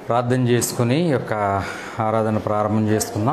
ప్రార్థన చేసుకుని ఈ యొక్క ఆరాధన ప్రారంభం చేసుకుందాం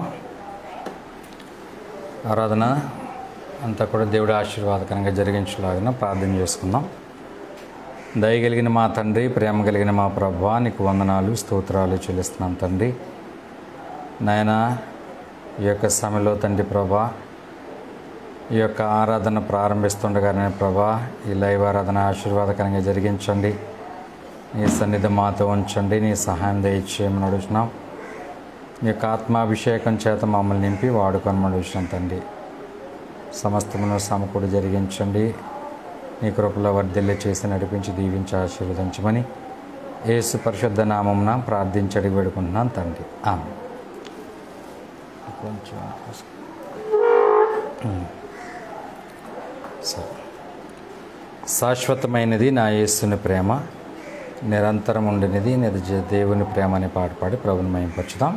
ఆరాధన అంతా కూడా దేవుడి ఆశీర్వాదకరంగా జరిగించలాగిన ప్రార్థన చేసుకుందాం దయగలిగిన మా తండ్రి ప్రేమ కలిగిన మా ప్రభా నీకు వందనాలు స్తోత్రాలు చెల్లిస్తున్నాం తండ్రి నాయన ఈ యొక్క సమయంలో తండ్రి ప్రభా ఈ యొక్క ఆరాధన ప్రారంభిస్తుండగానే ప్రభా ఈ లైవ్ ఆరాధన ఆశీర్వాదకరంగా జరిగించండి నీ సన్నిధి మాతో ఉంచండి నీ సహాయం దయచేయమని అడుగుతున్నాం నీ యొక్క ఆత్మాభిషేకం చేత మమ్మల్ని నింపి వాడుకొని అడుగుతున్నాం తండ్రి సమస్తమును సమకూడి జరిగించండి నీ కృపలో వర్ధిల్లి చేసి నడిపించి దీవించి ఆశీర్వదించమని యేసు పరిశుద్ధ నామంన ప్రార్థించి అడిగి పెడుకుంటున్నాను తండ్రి ఆమె కొంచెం సరే శాశ్వతమైనది నా యేసుని ప్రేమ నిరంతరం ఉండినది నిజ దేవుని ప్రేమ అని పాట పాడి ప్రభుని మయంపరచుదాం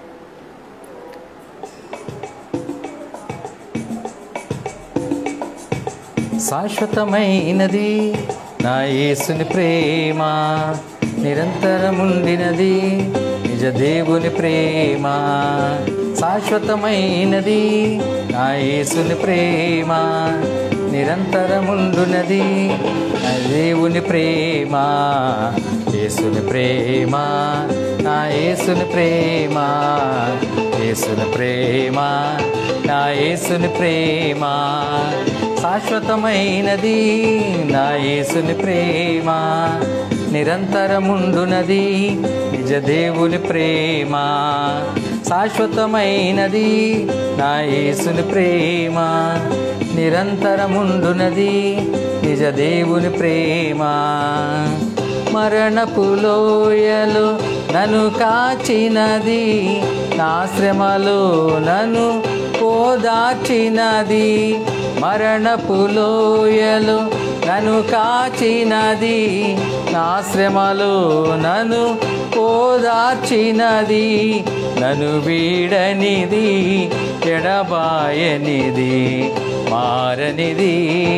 శాశ్వతమైనది నా యేసుని ప్రేమ నిరంతరముండినది నిజ దేవుని ప్రేమ శాశ్వతమైనది నా యేసుని ప్రేమ నిరంతరముండునది నా దేవుని ప్రేమ యేసుని ప్రేమ నా యేసుని ప్రేమ యేసుని ప్రేమ నా యేసుని ప్రేమ శాశ్వతమైనది నా యేసుని ప్రేమ నిరంతరముండునది నిజ దేవుని ప్రేమ శాశ్వతమైనది నా యేసుని ప్రేమ నిరంతరముండునది నిజ దేవుని ప్రేమ మరణపు లోయలు నన్ను కాచినది నా శ్రమలో నన్ను ఓదార్చినది మరణపు లోయలు నన్ను కాచినది నా శ్రమలో నన్ను ఓదార్చినది నన్ను వీడనిది ఎడబాయనిది మారనిది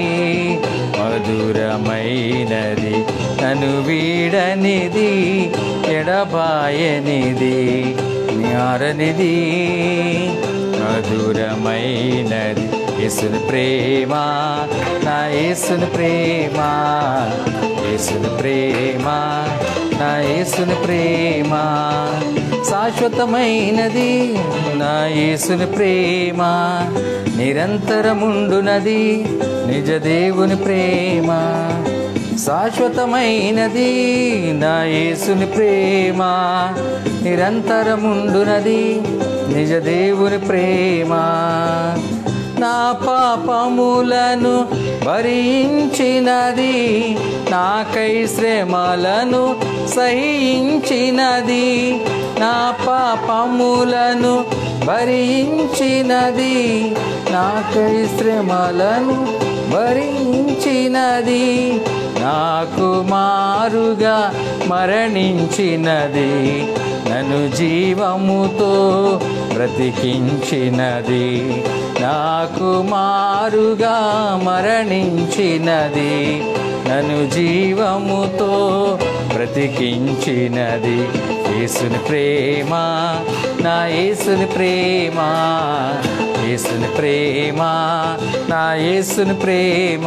మధురమైనది నన్ను వీడనిది ఎడబాయనిది జ్ఞారనిది మధురమైనది యేసుని ప్రేమ నా యేసుని ప్రేమ యేసుని ప్రేమ నా యేసుని ప్రేమ శాశ్వతమైనది నా యేసుని ప్రేమ నిరంతరముండునది నిజ దేవుని ప్రేమ శాశ్వతమైనది నా యేసుని ప్రేమ నిరంతరముండునది నిజ దేవుని ప్రేమ నా పాపములను భరించినది నాకై శ్రమలను సహించినది నా పాపములను భరించినది నాకై శ్రమలను భరించినది నాకు మారుగా మరణించినది నన్ను జీవముతో బ్రతికించినది నాకు మారుగా మరణించినది నన్ను జీవముతో బ్రతికించినది యేసుని ప్రేమ నా యేసుని ప్రేమ యేసుని ప్రేమ నా యేసుని ప్రేమ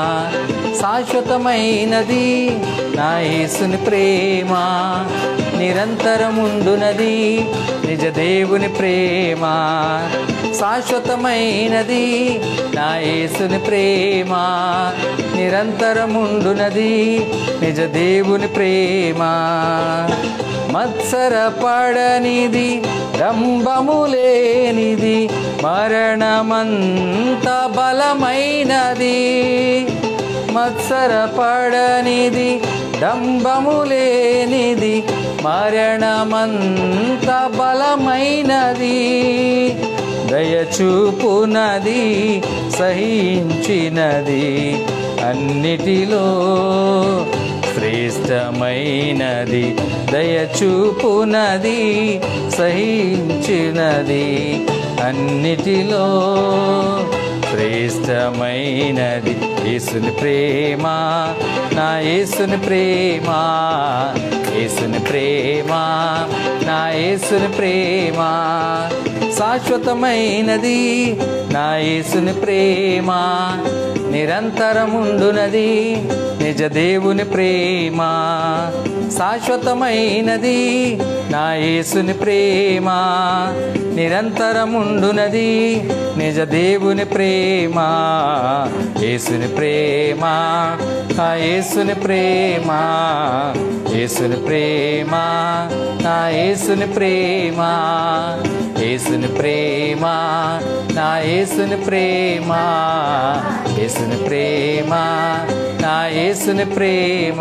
శాశ్వతమైనది నా యేసుని ప్రేమ నిరంతరముండునది నిజ దేవుని ప్రేమ శాశ్వతమైనది నా యేసుని ప్రేమ నిరంతరముండునది నిజ దేవుని ప్రేమ మత్సర పడనిది డంబము లేనిది మరణమంత బలమైనది మత్సర పడనిది డంబము లేనిది మరణమంత బలమైనది దయచూపునది సహించినది అన్నిటిలో శ్రేష్టమైనది దయచూపునది సహించినది అన్నిటిలో శ్రేష్టమైనది యేసుని ప్రేమ నా యేసుని ప్రేమ యేసుని ప్రేమ నా యేసుని ప్రేమ శాశ్వతమైనది నా యేసుని ప్రేమ నిరంతరముండునది నిజ దేవుని ప్రేమ శాశ్వతమైనది నా యేసుని ప్రేమ నిరంతరముండునది నిజ దేవుని ప్రేమ యేసుని ప్రేమ ఆ యేసుని ప్రేమ యేసుని ప్రేమ నా యేసుని ప్రేమ యేసుని ప్రేమ నా యేసుని ప్రేమ యేసుని ప్రేమ నా యేసుని ప్రేమ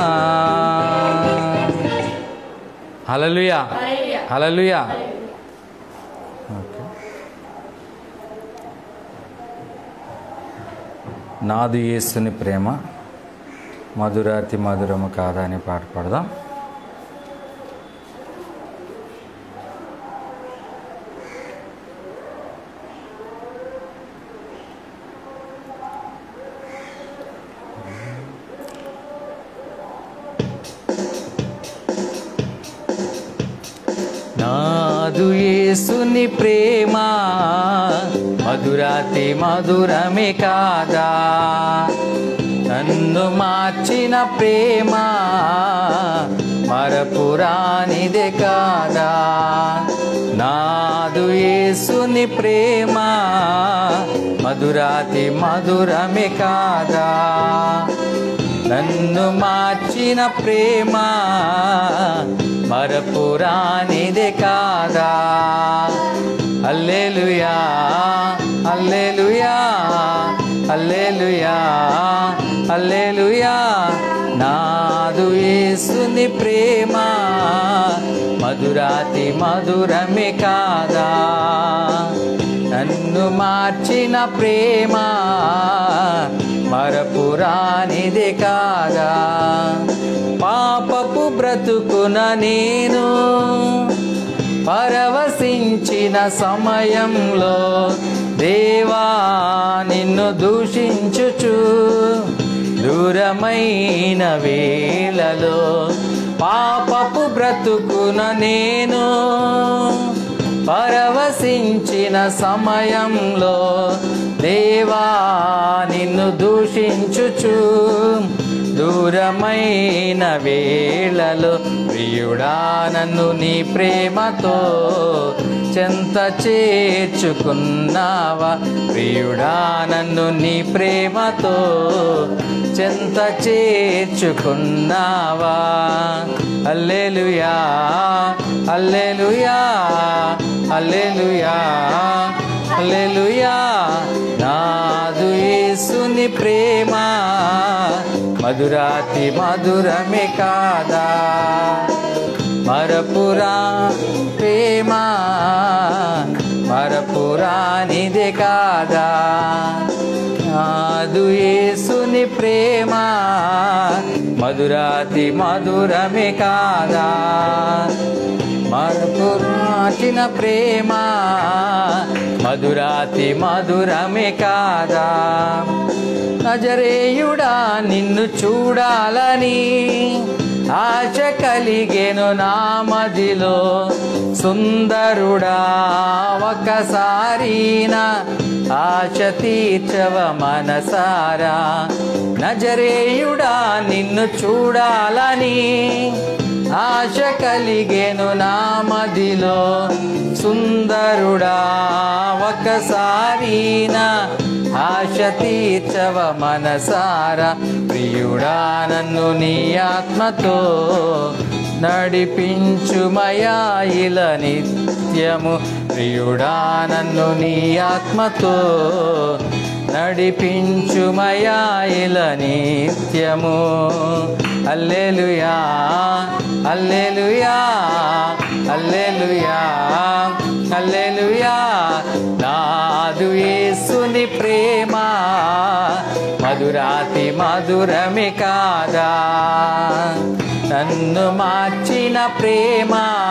హలలుయా హలలుయా నాదు యేసుని ప్రేమ మధురాతి మధురము కాదా అని పాట పాడదాం నాదు యేసుని ప్రేమ మధురాతి మధురమే కాదా నన్ను మార్చిన ప్రేమ మరపురానిదే కాదా నాదు యేసుని ప్రేమ మధురాతి మధురమే కాదా నన్ను మార్చిన ప్రేమ మరపురానిదే కాదా అల్లెలుయా అల్లెలుయా అల్లెలుయా అల్లెలుయా నాదు యేసుని ప్రేమ మధురాతి మధురమే కాదా నన్ను మార్చిన ప్రేమ మరపురానిదే కాదా పాపపు బ్రతుకున నేను పరవశించిన సమయంలో దేవా నిన్ను దూషించుచు దూరమైన వేళలో పాపపు బ్రతుకున నేను పరవశించిన సమయంలో దేవా నిన్ను దూషించుచు దూరమైన వేళలో ప్రియుడా నన్ను నీ ప్రేమతో చెంత చేర్చుకున్నావా ప్రియుడా నన్ను నీ ప్రేమతో చెంత చేర్చుకున్నావా అల్లెలుయా అల్లెలుయా అల్లెలుయా అల్లెలుయా నాదు యేసుని ప్రేమ మధురాతి మధురమే కాదా మరపురా ప్రేమ మరపురానిదే కాదా నాదు యేసుని ప్రేమ మధురాతి మధురమే కాదా మరపురాచిన ప్రేమ మధురాతి మధురమే కాదా నజరేయుడా నిన్ను చూడాలని ఆశ కలిగెను నా మదిలో సుందరుడా ఒకసారి నా ఆశ తీర్చవ మనసారా నజరేయుడా నిన్ను చూడాలని ఆశ కలిగెను నా మదిలో సుందరుడా ఒకసారి నా ఆశ తీర్చవ మనసారా ప్రియుడా నన్ను నీ ఆత్మతో నడిపించుమయా ఇల నిత్యము ప్రియుడా నన్ను నీ ఆత్మతో నడిపించుమయా ఇల నిత్యము అల్లెలుయా అల్లెలుయా అల్లెలుయా అల్లెలుయా నాదు యేసుని ప్రేమ మధురాతి మధురమే కాదా నన్ను మార్చిన ప్రేమ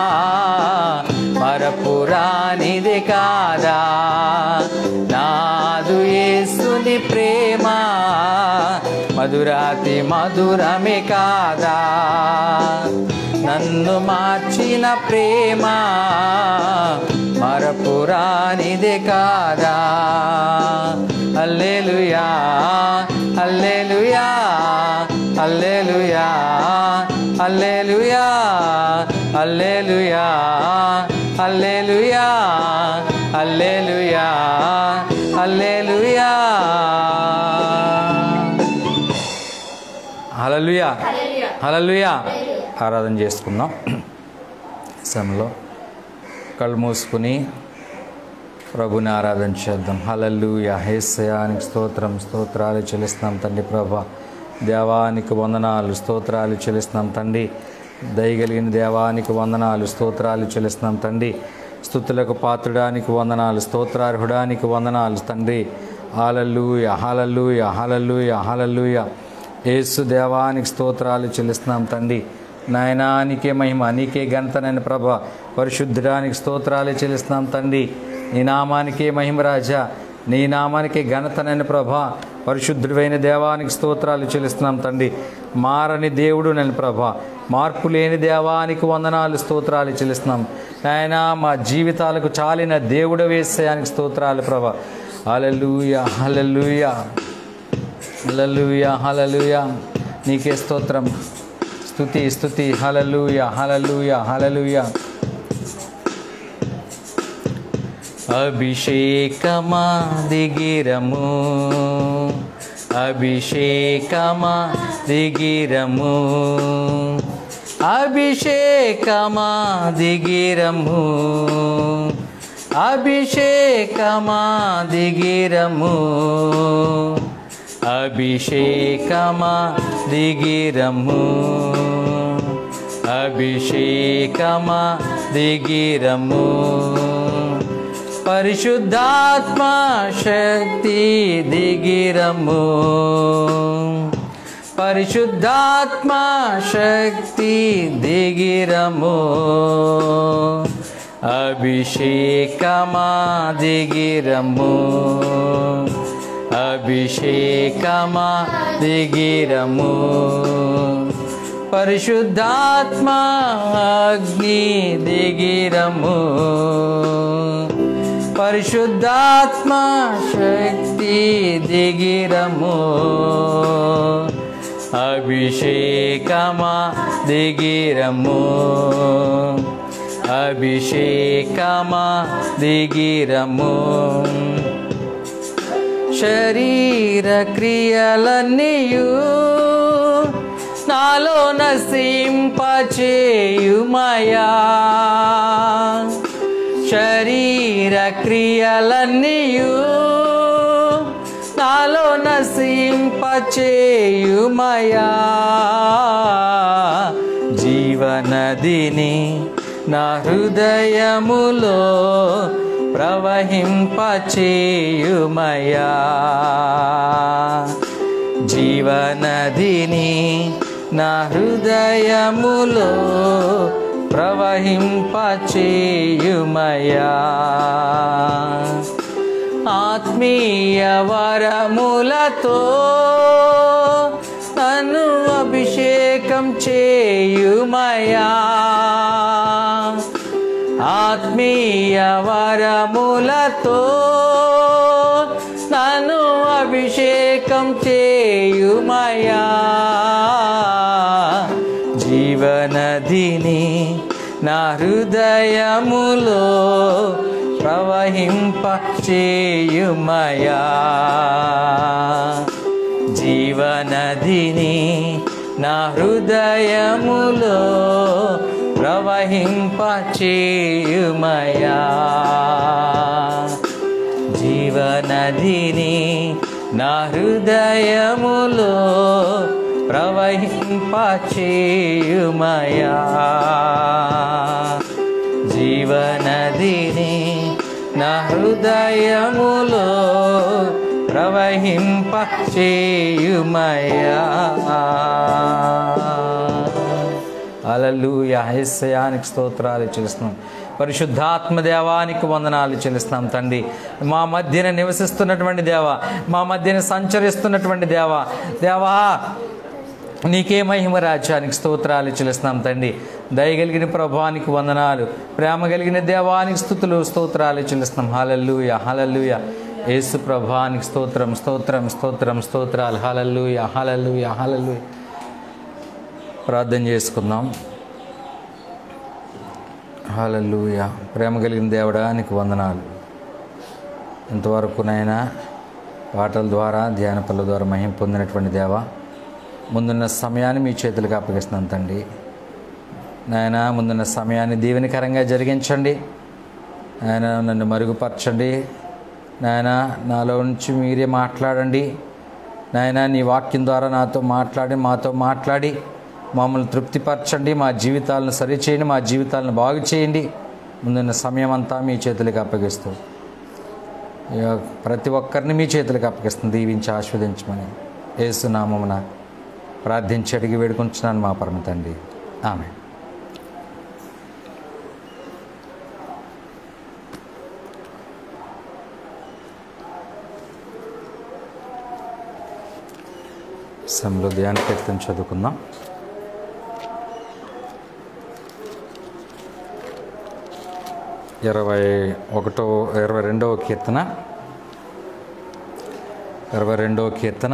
మరపురానిది కాదా నాదు యేసుని ప్రేమ మధురాతి మధురమే కాదా నన్ను మార్చి చూపిన ప్రేమ మరపురానిదే కాదా hallelujah hallelujah hallelujah hallelujah hallelujah hallelujah hallelujah hallelujah hallelujah hallelujah ఆరాధన చేసుకుందాం సమయంలో కళ్ళు మూసుకుని ప్రభుని ఆరాధన చేద్దాం హలలుయా హేసయానికి స్తోత్రం స్తోత్రాలు చెల్లిస్తున్నాం తండ్రి ప్రభా దేవానికి వందనాలు స్తోత్రాలు చెల్లిస్తున్నాం తండ్రి దయగలిగిన దేవానికి వందనాలు స్తోత్రాలు చెల్లిస్తున్నాం తండ్రి స్థుతులకు పాత్రుడానికి వందనాలు స్తోత్రార్హుడానికి వందనాలు తండ్రి hallelujah hallelujah hallelujah hallelujah Yesu దేవానికి స్తోత్రాలు చెల్లిస్తున్నాం తండ్రి నాయనా నీకే మహిమ నీకే ఘనతనైన ప్రభ పరిశుద్ధడానికి స్తోత్రాలు చెల్లిస్తున్నాం తండ్రి నీ నామానికే మహిమ రాజా నీ నామానికే ఘనతనైన ప్రభ పరిశుద్ధుడైన దేవానికి స్తోత్రాలు చెల్లిస్తున్నాం తండ్రి మారని దేవుడు నేను ప్రభ మార్పు లేని దేవానికి వందనాలు స్తోత్రాలు చెల్లిస్తున్నాం నాయనా మా జీవితాలకు చాలిన దేవుడు వేసేయానికి స్తోత్రాలు ప్రభ హలలుయ హలలుయ హలలుయ హలలుయ నీకే స్తోత్రం స్తుతి స్తుతి హలలుయ హలలుయ హలలుయ అభిషేకమా దిగిరము అభిషేకమా దిగిరము అభిషేకమా దిగిరము అభిషేకమా దిగిరము అభిషేకమా దిగిరము అభిషేకమా దిగిరము పరిశుద్ధాత్మ శక్తి దిగిరము పరిశుద్ధాత్మ శక్తి దిగిరము అభిషేకమా దిగిరము అభిషేకమా దిగిరము పరిశుద్ధాత్మ అగ్ని దిగిరము పరిశుద్ధాత్మ శక్తి దిగిరము అభిషేకమా దిగిరము అభిషేకమా దిగిరము శరీర క్రియలన్నీయు నాలో నసింపచేయుమయా శరీర క్రియలన్నీయు నాలో నసింపచేయుమయా జీవనదిని నా హృదయములో ప్రవహింపచేయుమయా జీవనదిని నా హృదయములో ప్రవహింపచేయుమయా ఆత్మీయ వరములతో నన్ను అభిషేకం చేయుమయా ఆత్మీయ వరములతో నన్ను అభిషేకం చేయుమయా జీవనదిని నా హృదయములో ప్రవహింప చేయుమయా జీవనదిని నా హృదయములో ప్రవహింప చేయుమయా జీవనదిని నా హృదయములో ప్రవహింప చేయుమయా జీవనదిని నా హృదయములో ప్రవహింప చేయుమయా అలలు యహస్యానికి స్తోత్రాలు చెల్లిస్తున్నాం పరిశుద్ధాత్మ దేవానికి వందనాలు చెల్లిస్తాం తండ్రి మా మధ్యన నివసిస్తున్నటువంటి దేవ మా మధ్యన సంచరిస్తున్నటువంటి దేవ దేవా నీకే మహిమ రాజ్యానికి స్తోత్రాలు చెల్లిస్తున్నాం తండ్రి దయగలిగిన ప్రభానికి వందనాలు ప్రేమ కలిగిన దేవానికి స్థుతులు స్తోత్రాలు చెల్లిస్తున్నాం హలల్లుయ హలల్లుయ యేసు ప్రభానికి స్తోత్రం స్తోత్రం స్తోత్రం స్తోత్రాలు హలల్లుయ హలల్లుయ హలల్లుయ ప్రార్థన చేసుకుందాం హలల్లుయ ప్రేమ కలిగిన దేవుడా నీకు వందనాలు ఇంతవరకునైనా పాటల ద్వారా ధ్యాన పనుల ద్వారా మహిం పొందినటువంటి దేవ ముందున్న సమయాన్ని మీ చేతులకు అప్పగిస్తున్నాను తండ్రి నాయన ముందున్న సమయాన్ని దీవెనకరంగా జరిగించండి నాయన నన్ను మరుగుపరచండి నాయన నాలో నుంచి మీరే మాట్లాడండి నాయన నీ వాక్యం ద్వారా నాతో మాట్లాడి మాతో మాట్లాడి మమ్మల్ని తృప్తిపరచండి మా జీవితాలను సరిచేయండి మా జీవితాలను బాగు చేయండి ముందున్న సమయం అంతా మీ చేతులకు అప్పగిస్తూ ఇక ప్రతి ఒక్కరిని మీ చేతులకు అప్పగిస్తుంది దీవించి ఆస్వాదించమని ఏసునామమున ప్రార్థించి అడిగి వేడుకుంటున్నాను మా పరమ తండ్రి ఆమె సమలో ధ్యాన కీర్తన చదువుకుందాం ఇరవై ఒకటో ఇరవై రెండవ కీర్తన ఇరవై రెండవ కీర్తన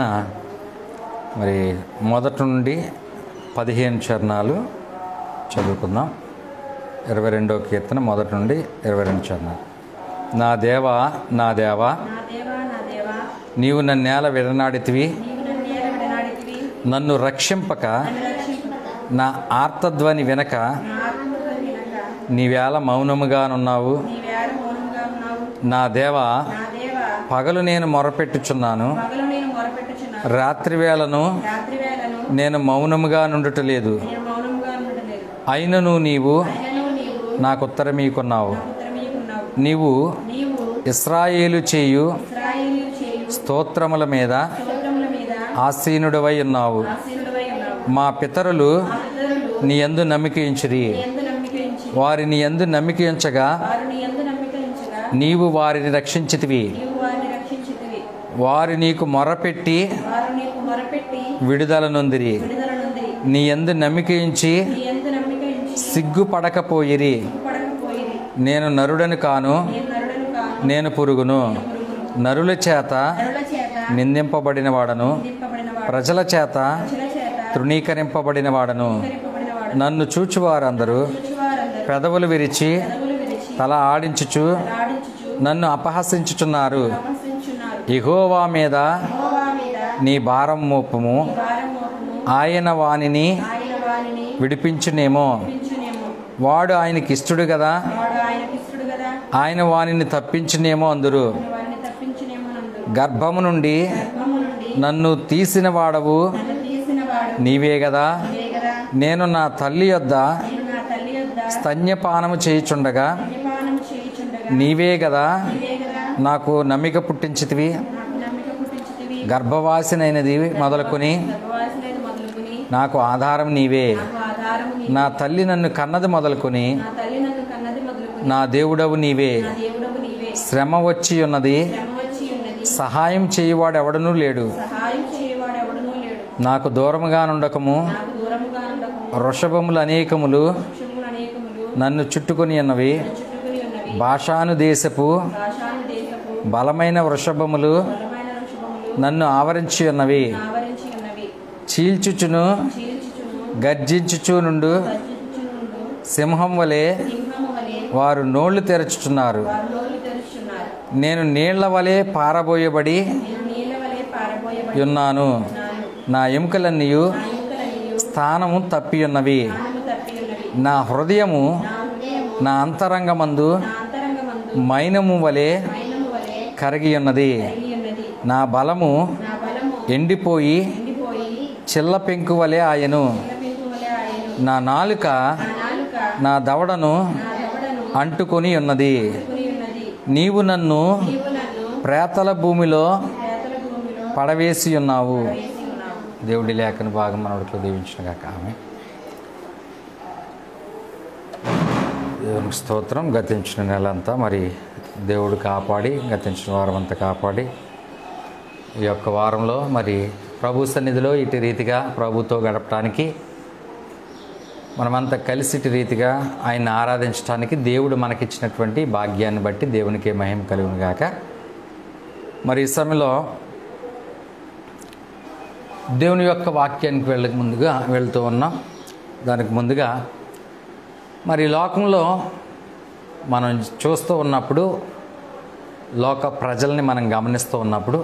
మరి మొదటి నుండి పదిహేను చరణాలు చదువుకుందాం ఇరవై రెండవ కీర్తన మొదటి నుండి ఇరవై రెండు చరణాలు నా దేవా నా దేవా నా దేవా నా దేవా నీవు నన్నేల విడనాడితివి నీవు నన్ను నేల విడనాడితివి నన్ను రక్షింపక నన్ను రక్షింపక నా ఆర్తధ్వని వినక నా ఆత్మతో వినక నీవేళ మౌనముగానున్నావు నీ వేళ మౌనంగా ఉన్నావు నా దేవా నా దేవా పగలు నేను మొరపెట్టుచున్నాను పగలు నేను మొరపెట్టుచున్నాను రాత్రి వేళను రాత్రి వేళను నేను మౌనముగా నుండుటలేదు నేను మౌనంగా ఉండలేదు అయినను నీవు అయినను నీవు నాకు ఉత్తరమీకున్నావు ఉత్తరమీకున్నావు నీవు నీవు ఇస్రాయేలు చేయు ఇస్రాయేలు చేయు స్తోత్రముల మీద స్తోత్రముల మీద ఆసీనుడవై ఉన్నావు ఆశీనుడవై ఉన్నావు మా పితరులు మా పితరులు నీ యందు నమ్మిక ఉంచిరి నీ యందు నమ్మిక ఉంచి వారిని యందు నమ్మిక ఉంచగా వారు నీ యందు నమ్మిక ఉంచగా నీవు వారిని రక్షించితివి నీవు వారిని రక్షించితివి వారు నీకు మొరపెట్టి వారు నీకు మొరపెట్టి విడుదల నొందిరి విడుదల నుండి నీ యందు నమ్మిక ఉంచి నీ యందు నమ్మిక ఉంచి సిగ్గుపడకపోయిరి పడకపోయిరి నేను నరుడను కాను నేను నరుడను కాను నేను పురుగును నరుల చేత నరుల చేత నిందింపబడిన వాడను నింపబడిన వాడు ప్రజల చేత ప్రజల చేత తృణీకరింపబడిన వాడను కరింపబడినవాడు నన్ను చూచువారందరూ చూచువారందరూ పెదవులు విరిచి పెదవులు విరిచి తల ఆడించుచు ఆడించుచు నన్ను అపహసించుచున్నారు ప్రశంసించున్నారు ఇహోవా మీద యెహోవా మీద నీ భారం మోపము భారం మోపము ఆయన వానిని ఆయన వారిని విడిపించునేమో విడిపించునేమో వాడు ఆయనకి ఇష్టడు కదా వాడు ఆయన ఇస్తుడు కదా ఆయన వానిని తప్పించునేమో అందురు వారిని తప్పించునేమో నందు గర్భము నుండి గర్భము నుండి నన్ను తీసిన వాడవు నన్ను తీసిన వాడు నీవే కదా ఇదే కదా నేను నా తల్లి యొద్ద నేను నా తల్లి యొద్ద స్తన్యపానము చేయుచుండగా నిర్మాణం చేయుచుండగా నీవే కదా ఇదే కదా నాకు నమ్మిక పుట్టించితివి నాకు నమ్మిక పుట్టించితివి గర్భవాసినైనది మొదలుకొని గర్భవాసులేదు మొదలుకొని నాకు ఆధారం నీవే నాకు ఆధారము నీ నా తల్లి నన్ను కన్నది మొదలుకొని నా తల్లి నన్ను కన్నది మొదలుకొని నా దేవుడవు నీవే నా దేవుడవు నీవే శ్రమ వచ్చి ఉన్నది శ్రమ వచ్చి ఉన్నది సహాయం చేయువాడు ఎవడనూ లేడు సహాయం చేయవాడు ఎవడనూ లేడు నాకు దూరముగా నుండకము నాకు దూరముగా ఉండకము వృషభములు అనేకములు వృక్షములు అనేకములు నన్ను చుట్టుకొని ఉన్నవి చుట్టుకుని ఉన్నవి భాషాను దేశపు భాషాను దేశపు బలమైన వృషభములు బలమైన వృషభములు నన్ను ఆవరించి ఉన్నవి ఆవరించి ఉన్నవి చీల్చుచును చీల్చుచును గర్జించుచు నుండు గర్జించుచునుండు సింహం వలె సింహము వలె వారు నోళ్లు తెరచుచున్నారు వారు నోళ్ళు తెరుచున్నారు నేను నీళ్ల వలె పారబోయబడి నేను నీళ్ళ వలె పారబోయబడి ఉన్నాను ఉన్నాను నా ఎముకలన్నీ నా ఎముకలనియు స్థానము తప్పి ఉన్నవి ప్రాణము తప్పి ఉన్నవి నా హృదయము నా హృదయము నా అంతరంగమందు నా అంతరంగమందు మైనము వలె మైనము వలె కరిగి ఉన్నది కలిగి ఉన్నది నా బలము నా బలము ఎండిపోయి ఎండిపోయి చిల్ల పెంకు వలె ఆయను చిన్నపింకు వలె ఆయను నా నాలుక నా నాలుక నా దవడను నా దవడను అంటుకొని ఉన్నది కొని ఉన్నది నీవు నన్ను నీవు నన్ను ప్రేతల భూమిలో పేతల భూమిలో పడవేసి ఉన్నావు వేసి ఉన్నావు దేవుడి లేఖన భాగం మనవడిలో దీవించిన కాక ఆమె దేవునికి స్తోత్రం గతించిన నెల అంతా మరి దేవుడు కాపాడి గతించిన వారం అంతా కాపాడి ఈ యొక్క వారంలో మరి ప్రభు సన్నిధిలో ఇటు రీతిగా ప్రభుతో గడపడానికి మనమంతా కలిసి ఇటు రీతిగా ఆయన ఆరాధించడానికి దేవుడు మనకిచ్చినటువంటి భాగ్యాన్ని బట్టి దేవునికి మహిమ కలుగును గాక మరి ఈ సమయంలో దేవుని యొక్క వాక్యానికి వెళ్ళక ముందుగా వెళ్తూ ఉన్నాం దానికి ముందుగా మరి ఈ లోకంలో మనం చూస్తూ ఉన్నప్పుడు లోక ప్రజల్ని మనం గమనిస్తూ ఉన్నప్పుడు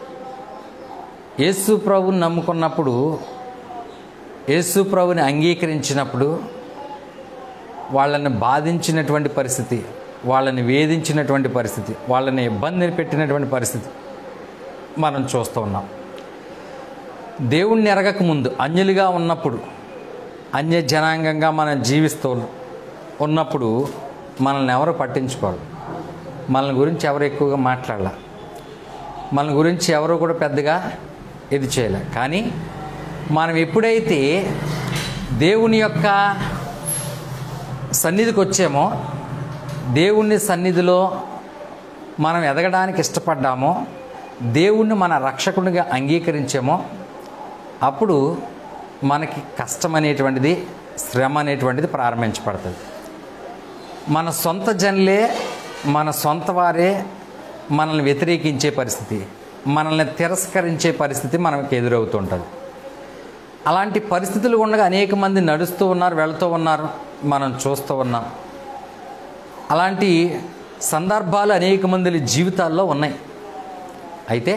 యేసు ప్రభుని నమ్ముకున్నప్పుడు యేసు ప్రభుని అంగీకరించినప్పుడు వాళ్ళని బాధించినటువంటి పరిస్థితి వాళ్ళని వేధించినటువంటి పరిస్థితి వాళ్ళని ఇబ్బందిని పెట్టినటువంటి పరిస్థితి మనం చూస్తూ ఉన్నాం దేవుణ్ణి ఎరగక ముందు అన్యులుగా ఉన్నప్పుడు అన్య జనాంగంగా మనం జీవిస్తూ ఉన్నప్పుడు మనల్ని ఎవరు పట్టించుకోరు మన గురించి ఎవరు ఎక్కువగా మాట్లాడాల మన గురించి ఎవరు కూడా పెద్దగా ఇది చేయలే కానీ మనం ఎప్పుడైతే దేవుని యొక్క సన్నిధికి వచ్చామో దేవుని సన్నిధిలో మనం ఎదగడానికి ఇష్టపడ్డామో దేవుణ్ణి మన రక్షకునిగా అంగీకరించామో అప్పుడు మనకి కష్టం అనేటువంటిది శ్రమ అనేటువంటిది ప్రారంభించబడుతుంది మన సొంత జనులే మన సొంత వారే మనల్ని వ్యతిరేకించే పరిస్థితి మనల్ని తిరస్కరించే పరిస్థితి మనకి ఎదురవుతుంటుంది అలాంటి పరిస్థితులు ఉండగా అనేక మంది నడుస్తూ ఉన్నారు వెళ్తూ ఉన్నారు మనం చూస్తూ ఉన్నాం అలాంటి సందర్భాలు అనేక మంది జీవితాల్లో ఉన్నాయి అయితే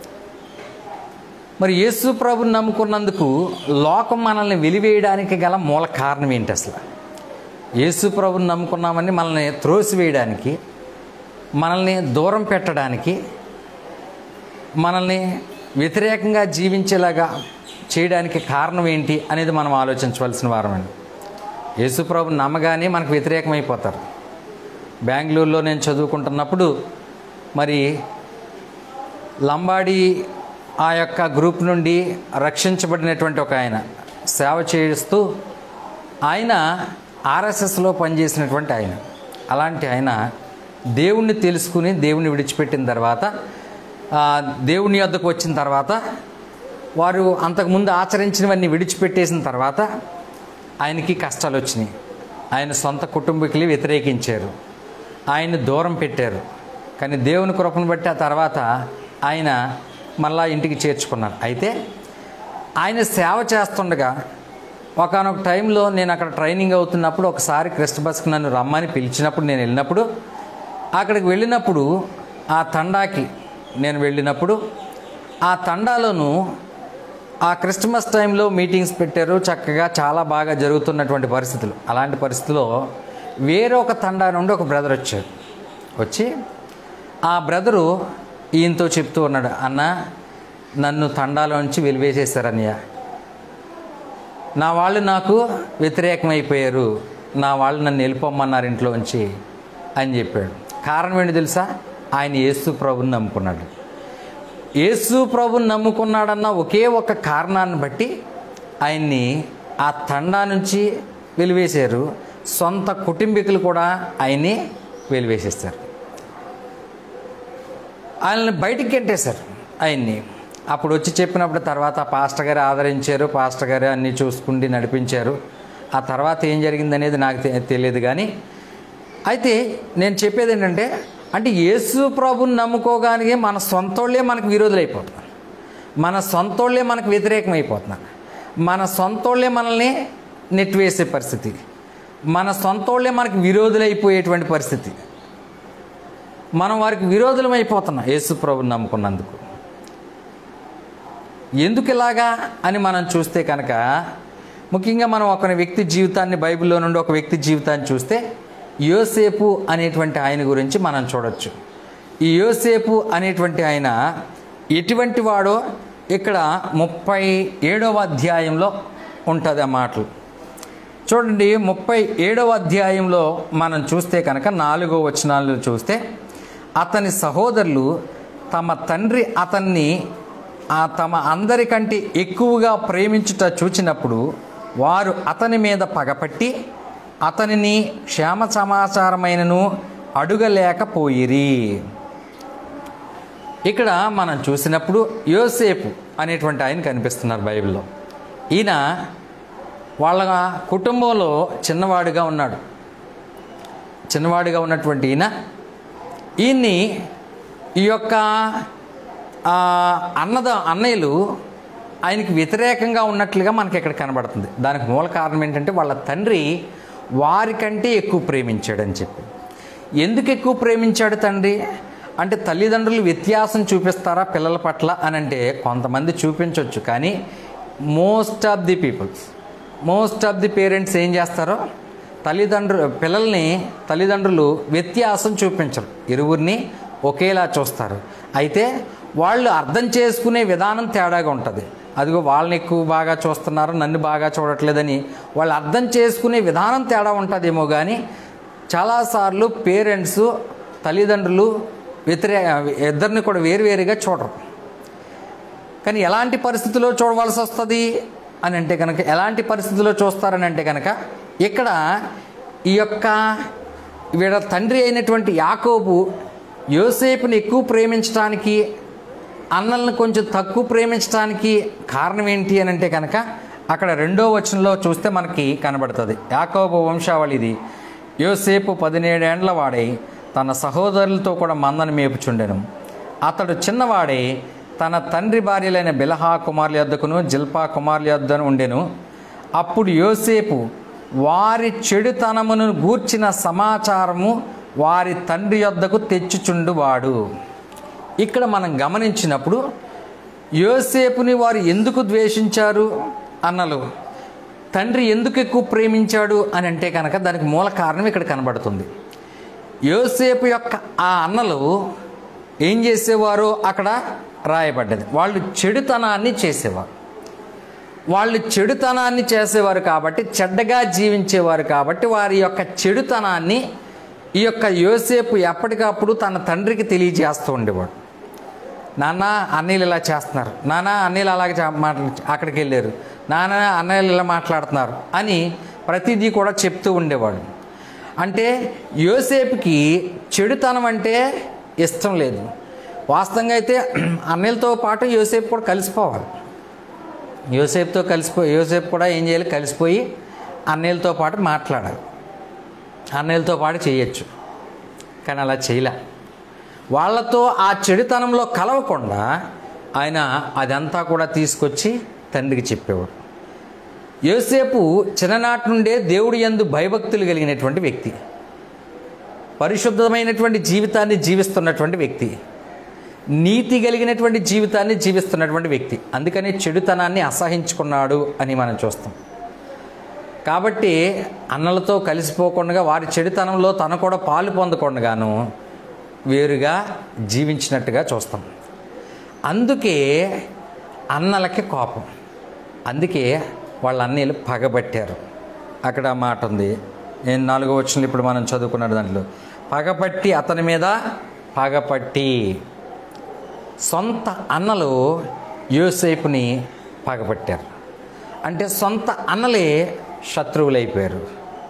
మరి యేసు ప్రభుని నమ్ముకున్నందుకు లోకం మనల్ని వెలివేయడానికి గల మూల కారణం ఏంటి అసలు యేసు ప్రభుని నమ్ముకున్నామని మనల్ని త్రోసివేయడానికి మనల్ని దూరం పెట్టడానికి మనల్ని వ్యతిరేకంగా జీవించేలాగా చేయడానికి కారణం ఏంటి అనేది మనం ఆలోచించవలసిన వారమండి యేసుప్రభు నమ్మగానే మనకు వ్యతిరేకమైపోతారు బెంగళూరులో నేను చదువుకుంటున్నప్పుడు మరి లంబాడి ఆ యొక్క గ్రూప్ నుండి రక్షించబడినటువంటి ఒక ఆయన సేవ చేస్తూ ఆయన ఆర్ఎస్ఎస్లో పనిచేసినటువంటి ఆయన అలాంటి ఆయన దేవుణ్ణి తెలుసుకుని దేవుణ్ణి విడిచిపెట్టిన తర్వాత ఆ, దేవుని వద్దకు వచ్చిన తర్వాత వారు అంతకుముందు ఆచరించినవన్నీ విడిచిపెట్టేసిన తర్వాత ఆయనకి కష్టాలు వచ్చినాయి ఆయన సొంత కుటుంబీకులు వ్యతిరేకించారు ఆయన దూరం పెట్టారు కానీ దేవుని కృపను బట్టి ఆ తర్వాత ఆయన మళ్ళా ఇంటికి చేర్చుకున్నారు అయితే ఆయన సేవ చేస్తుండగా ఒకనొక టైంలో నేను అక్కడ ట్రైనింగ్ అవుతున్నప్పుడు ఒకసారి క్రిస్ట్ బస్కి నన్ను రమ్మని పిలిచినప్పుడు నేను వెళ్ళినప్పుడు అక్కడికి వెళ్ళినప్పుడు ఆ తండాకి నేను వెళ్ళినప్పుడు ఆ తండాలోను ఆ క్రిస్మస్ టైంలో మీటింగ్స్ పెట్టారు చక్కగా చాలా బాగా జరుగుతున్నటువంటి పరిస్థితులు అలాంటి పరిస్థితిలో వేరొక తండా నుండి ఒక బ్రదర్ వచ్చాడు వచ్చి ఆ బ్రదరు ఈయనతో చెప్తూ ఉన్నాడు అన్న నన్ను తండాలోంచి వెలివేసేశారన్నయ్య నా వాళ్ళు నాకు వ్యతిరేకమైపోయారు నా వాళ్ళు నన్ను వెళ్ళిపోమన్నారు ఇంట్లోంచి అని చెప్పాడు కారణం ఏంటి తెలుసా ఆయన యేసు ప్రభుని నమ్ముకున్నాడు యేసు ప్రభుని నమ్ముకున్నాడన్న ఒకే ఒక కారణాన్ని బట్టి ఆయన్ని ఆ తండా నుంచి వెలివేశారు సొంత కుటుంబీకులు కూడా ఆయన్ని వెలివేసేస్తారు ఆయనని బయటికి గెంటేశారు ఆయన్ని అప్పుడు వచ్చి చెప్పినప్పుడు తర్వాత పాస్టర్ గారు ఆదరించారు పాస్టర్ గారు అన్నీ చూసుకుండి నడిపించారు ఆ తర్వాత ఏం జరిగిందనేది నాకు తె- తెలియదు కానీ అయితే నేను చెప్పేది ఏంటంటే అంటే యేసు ప్రభుని నమ్ముకోగానే మన సొంతోళ్ళే మనకు విరోధులు అయిపోతున్నారు మన సొంతోళ్ళే మనకు వ్యతిరేకం అయిపోతున్నారు మన సొంతోళ్ళే మనల్ని నెట్టివేసే పరిస్థితి మన సొంతోళ్ళే మనకు విరోధులు అయిపోయేటువంటి పరిస్థితి మనం వారికి విరోధులం అయిపోతున్నాం యేసు ప్రభుని నమ్ముకున్నందుకు ఎందుకు ఇలాగా అని మనం చూస్తే కనుక ముఖ్యంగా మనం ఒక వ్యక్తి జీవితాన్ని బైబిల్లో నుండి ఒక వ్యక్తి జీవితాన్ని చూస్తే యోసేపు అనేటువంటి ఆయన గురించి మనం చూడొచ్చు ఈ యోసేపు అనేటువంటి ఆయన ఎటువంటి వాడో ఇక్కడ ముప్పై ఏడవ అధ్యాయంలో ఉంటుంది ఆ మాటలు చూడండి ముప్పై ఏడవ అధ్యాయంలో మనం చూస్తే కనుక నాలుగో వచనాలు చూస్తే అతని సహోదరులు తమ తండ్రి అతన్ని ఆ తమ అందరికంటే ఎక్కువగా ప్రేమించుట చూచినప్పుడు వారు అతని మీద పగపట్టి అతనిని క్షేమ సమాచారమైనను అడుగలేకపోయిరి ఇక్కడ మనం చూసినప్పుడు యోసేపు అనేటువంటి ఆయన కనిపిస్తున్నారు బైబిల్లో ఈయన వాళ్ళ కుటుంబంలో చిన్నవాడిగా ఉన్నాడు చిన్నవాడిగా ఉన్నటువంటి ఈయన ఈయన్ని ఈ యొక్క ఆ, అన్నద అన్నయ్యలు ఆయనకి వ్యతిరేకంగా ఉన్నట్లుగా మనకి ఇక్కడ కనబడుతుంది దానికి మూల కారణం ఏంటంటే వాళ్ళ తండ్రి వారికంటే ఎక్కువ ప్రేమించాడని చెప్పి ఎందుకు ఎక్కువ ప్రేమించాడు తండ్రి అంటే తల్లిదండ్రులు వ్యత్యాసం చూపిస్తారా పిల్లల పట్ల అని అంటే కొంతమంది చూపించవచ్చు కానీ most of the peoples most of the parents ఏం చేస్తారో తల్లిదండ్రులు పిల్లల్ని తల్లిదండ్రులు వ్యత్యాసం చూపించరు ఇరువురిని ఒకేలా చూస్తారు అయితే వాళ్ళు అర్థం చేసుకునే విధానం తేడాగా ఉంటుంది అదిగో వాళ్ళని ఎక్కువ బాగా చూస్తున్నారు నన్ను బాగా చూడట్లేదని వాళ్ళు అర్థం చేసుకునే విధానం తేడా ఉంటుందేమో కానీ చాలాసార్లు పేరెంట్స్ తల్లిదండ్రులు వ్యతిరేక ఇద్దరిని కూడా వేరువేరుగా చూడరు కానీ ఎలాంటి పరిస్థితుల్లో చూడవలసి వస్తుంది అని అంటే కనుక ఎలాంటి పరిస్థితుల్లో చూస్తారని అంటే కనుక ఇక్కడ ఈ యొక్క వీళ్ళ తండ్రి అయినటువంటి యాకోబు యోసేపుని ఎక్కువ ప్రేమించడానికి అన్నల్ని కొంచెం తక్కువ ప్రేమించడానికి కారణం ఏంటి అని అంటే కనుక అక్కడ రెండో వచనంలో చూస్తే మనకి కనబడుతుంది యాకోబు వంశావళి ఇది యోసేపు పదిహేడేండ్ల వాడై తన సహోదరులతో కూడా మందను మేపుచుండెను అతడు చిన్నవాడే తన తండ్రి భార్యలైన బిలహా కుమార్ల యొద్దకును జిల్పా కుమార్ల యొద్దను ఉండెను అప్పుడు యోసేపు వారి చెడుతనమును గూర్చిన సమాచారము వారి తండ్రి యొద్దకు తెచ్చుచుండువాడు ఇక్కడ మనం గమనించినప్పుడు యోసేపుని వారు ఎందుకు ద్వేషించారు అన్నలు తండ్రి ఎందుకు ఎక్కువ ప్రేమించాడు అని అంటే కనుక దానికి మూల కారణం ఇక్కడ కనబడుతుంది యోసేపు యొక్క ఆ అన్నలు ఏం చేసేవారో అక్కడ రాయబడ్డది వాళ్ళు చెడుతనాన్ని చేసేవారు వాళ్ళు చెడుతనాన్ని చేసేవారు కాబట్టి చెడ్డగా జీవించేవారు కాబట్టి వారి యొక్క చెడుతనాన్ని ఈ యొక్క యోసేపు ఎప్పటికప్పుడు తన తండ్రికి తెలియజేస్తూ ఉండేవాడు నాన్న అన్నయ్యలు ఇలా చేస్తున్నారు నాన్న అన్నయ్యలు అలాగే చే- మాట్లా అక్కడికి వెళ్ళారు నాన్న అన్నయ్యలు ఇలా మాట్లాడుతున్నారు అని ప్రతిదీ కూడా చెప్తూ ఉండేవాడు అంటే యోసేపుకి చెడుతనం అంటే ఇష్టం లేదు వాస్తవంగా అయితే అన్నయ్యలతో పాటు యోసేపు కూడా కలిసిపోవాలి యోసేపుతో కలిసిపో యోసేపు కూడా ఏం చేయాలి కలిసిపోయి అన్నయ్యలతో పాటు మాట్లాడాలి అన్నయ్యలతో పాటు చేయొచ్చు కానీ అలా చేయలే వాళ్ళతో ఆ చెడుతనంలో కలవకుండా ఆయన అదంతా కూడా తీసుకొచ్చి తండ్రికి చెప్పేవాడు యోసేపు చిన్ననాటి నుండే దేవుడి యందు భయభక్తులు కలిగినటువంటి వ్యక్తి పరిశుద్ధమైనటువంటి జీవితాన్ని జీవిస్తున్నటువంటి వ్యక్తి నీతి కలిగినటువంటి జీవితాన్ని జీవిస్తున్నటువంటి వ్యక్తి అందుకని చెడుతనాన్ని అసహించుకున్నాడు అని మనం చూస్తాం కాబట్టి అన్నలతో కలిసిపోకుండా వారి చెడుతనంలో తను కూడా పాలు పొందకుండాను వేరుగా జీవించినట్టుగా చూస్తాం అందుకే అన్నలకి కోపం అందుకే వాళ్ళ అన్నయ్యలు పగబట్టారు అక్కడ ఆ మాట ఉంది నేను నాలుగో వచ్చిన ఇప్పుడు మనం చదువుకున్న దాంట్లో పగపట్టి అతని మీద పగపట్టి సొంత అన్నలు యోసేపుని పగపట్టారు అంటే సొంత అన్నలే శత్రువులైపోయారు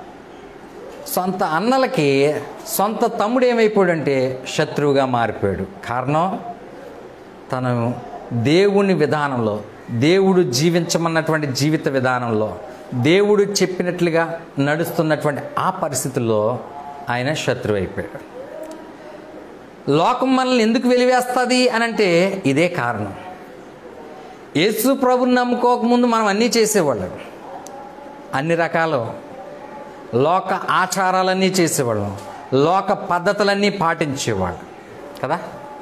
సొంత అన్నలకి సొంత తమ్ముడు ఏమైపోయాడంటే శత్రువుగా మారిపోయాడు కారణం తను దేవుని విధానంలో దేవుడు జీవించమన్నటువంటి జీవిత విధానంలో దేవుడు చెప్పినట్లుగా నడుస్తున్నటువంటి ఆ పరిస్థితుల్లో ఆయన శత్రువు అయిపోయాడు లోకం మనల్ని ఎందుకు వెలివేస్తుంది అని అంటే ఇదే కారణం యేసు ప్రభుని నమ్ముకోకముందు మనం అన్నీ చేసేవాళ్ళం అన్ని రకాలు లోక ఆచారాలన్నీ చేసేవాళ్ళం లోక పద్ధతులన్నీ పాటించేవాళ్ళం కదా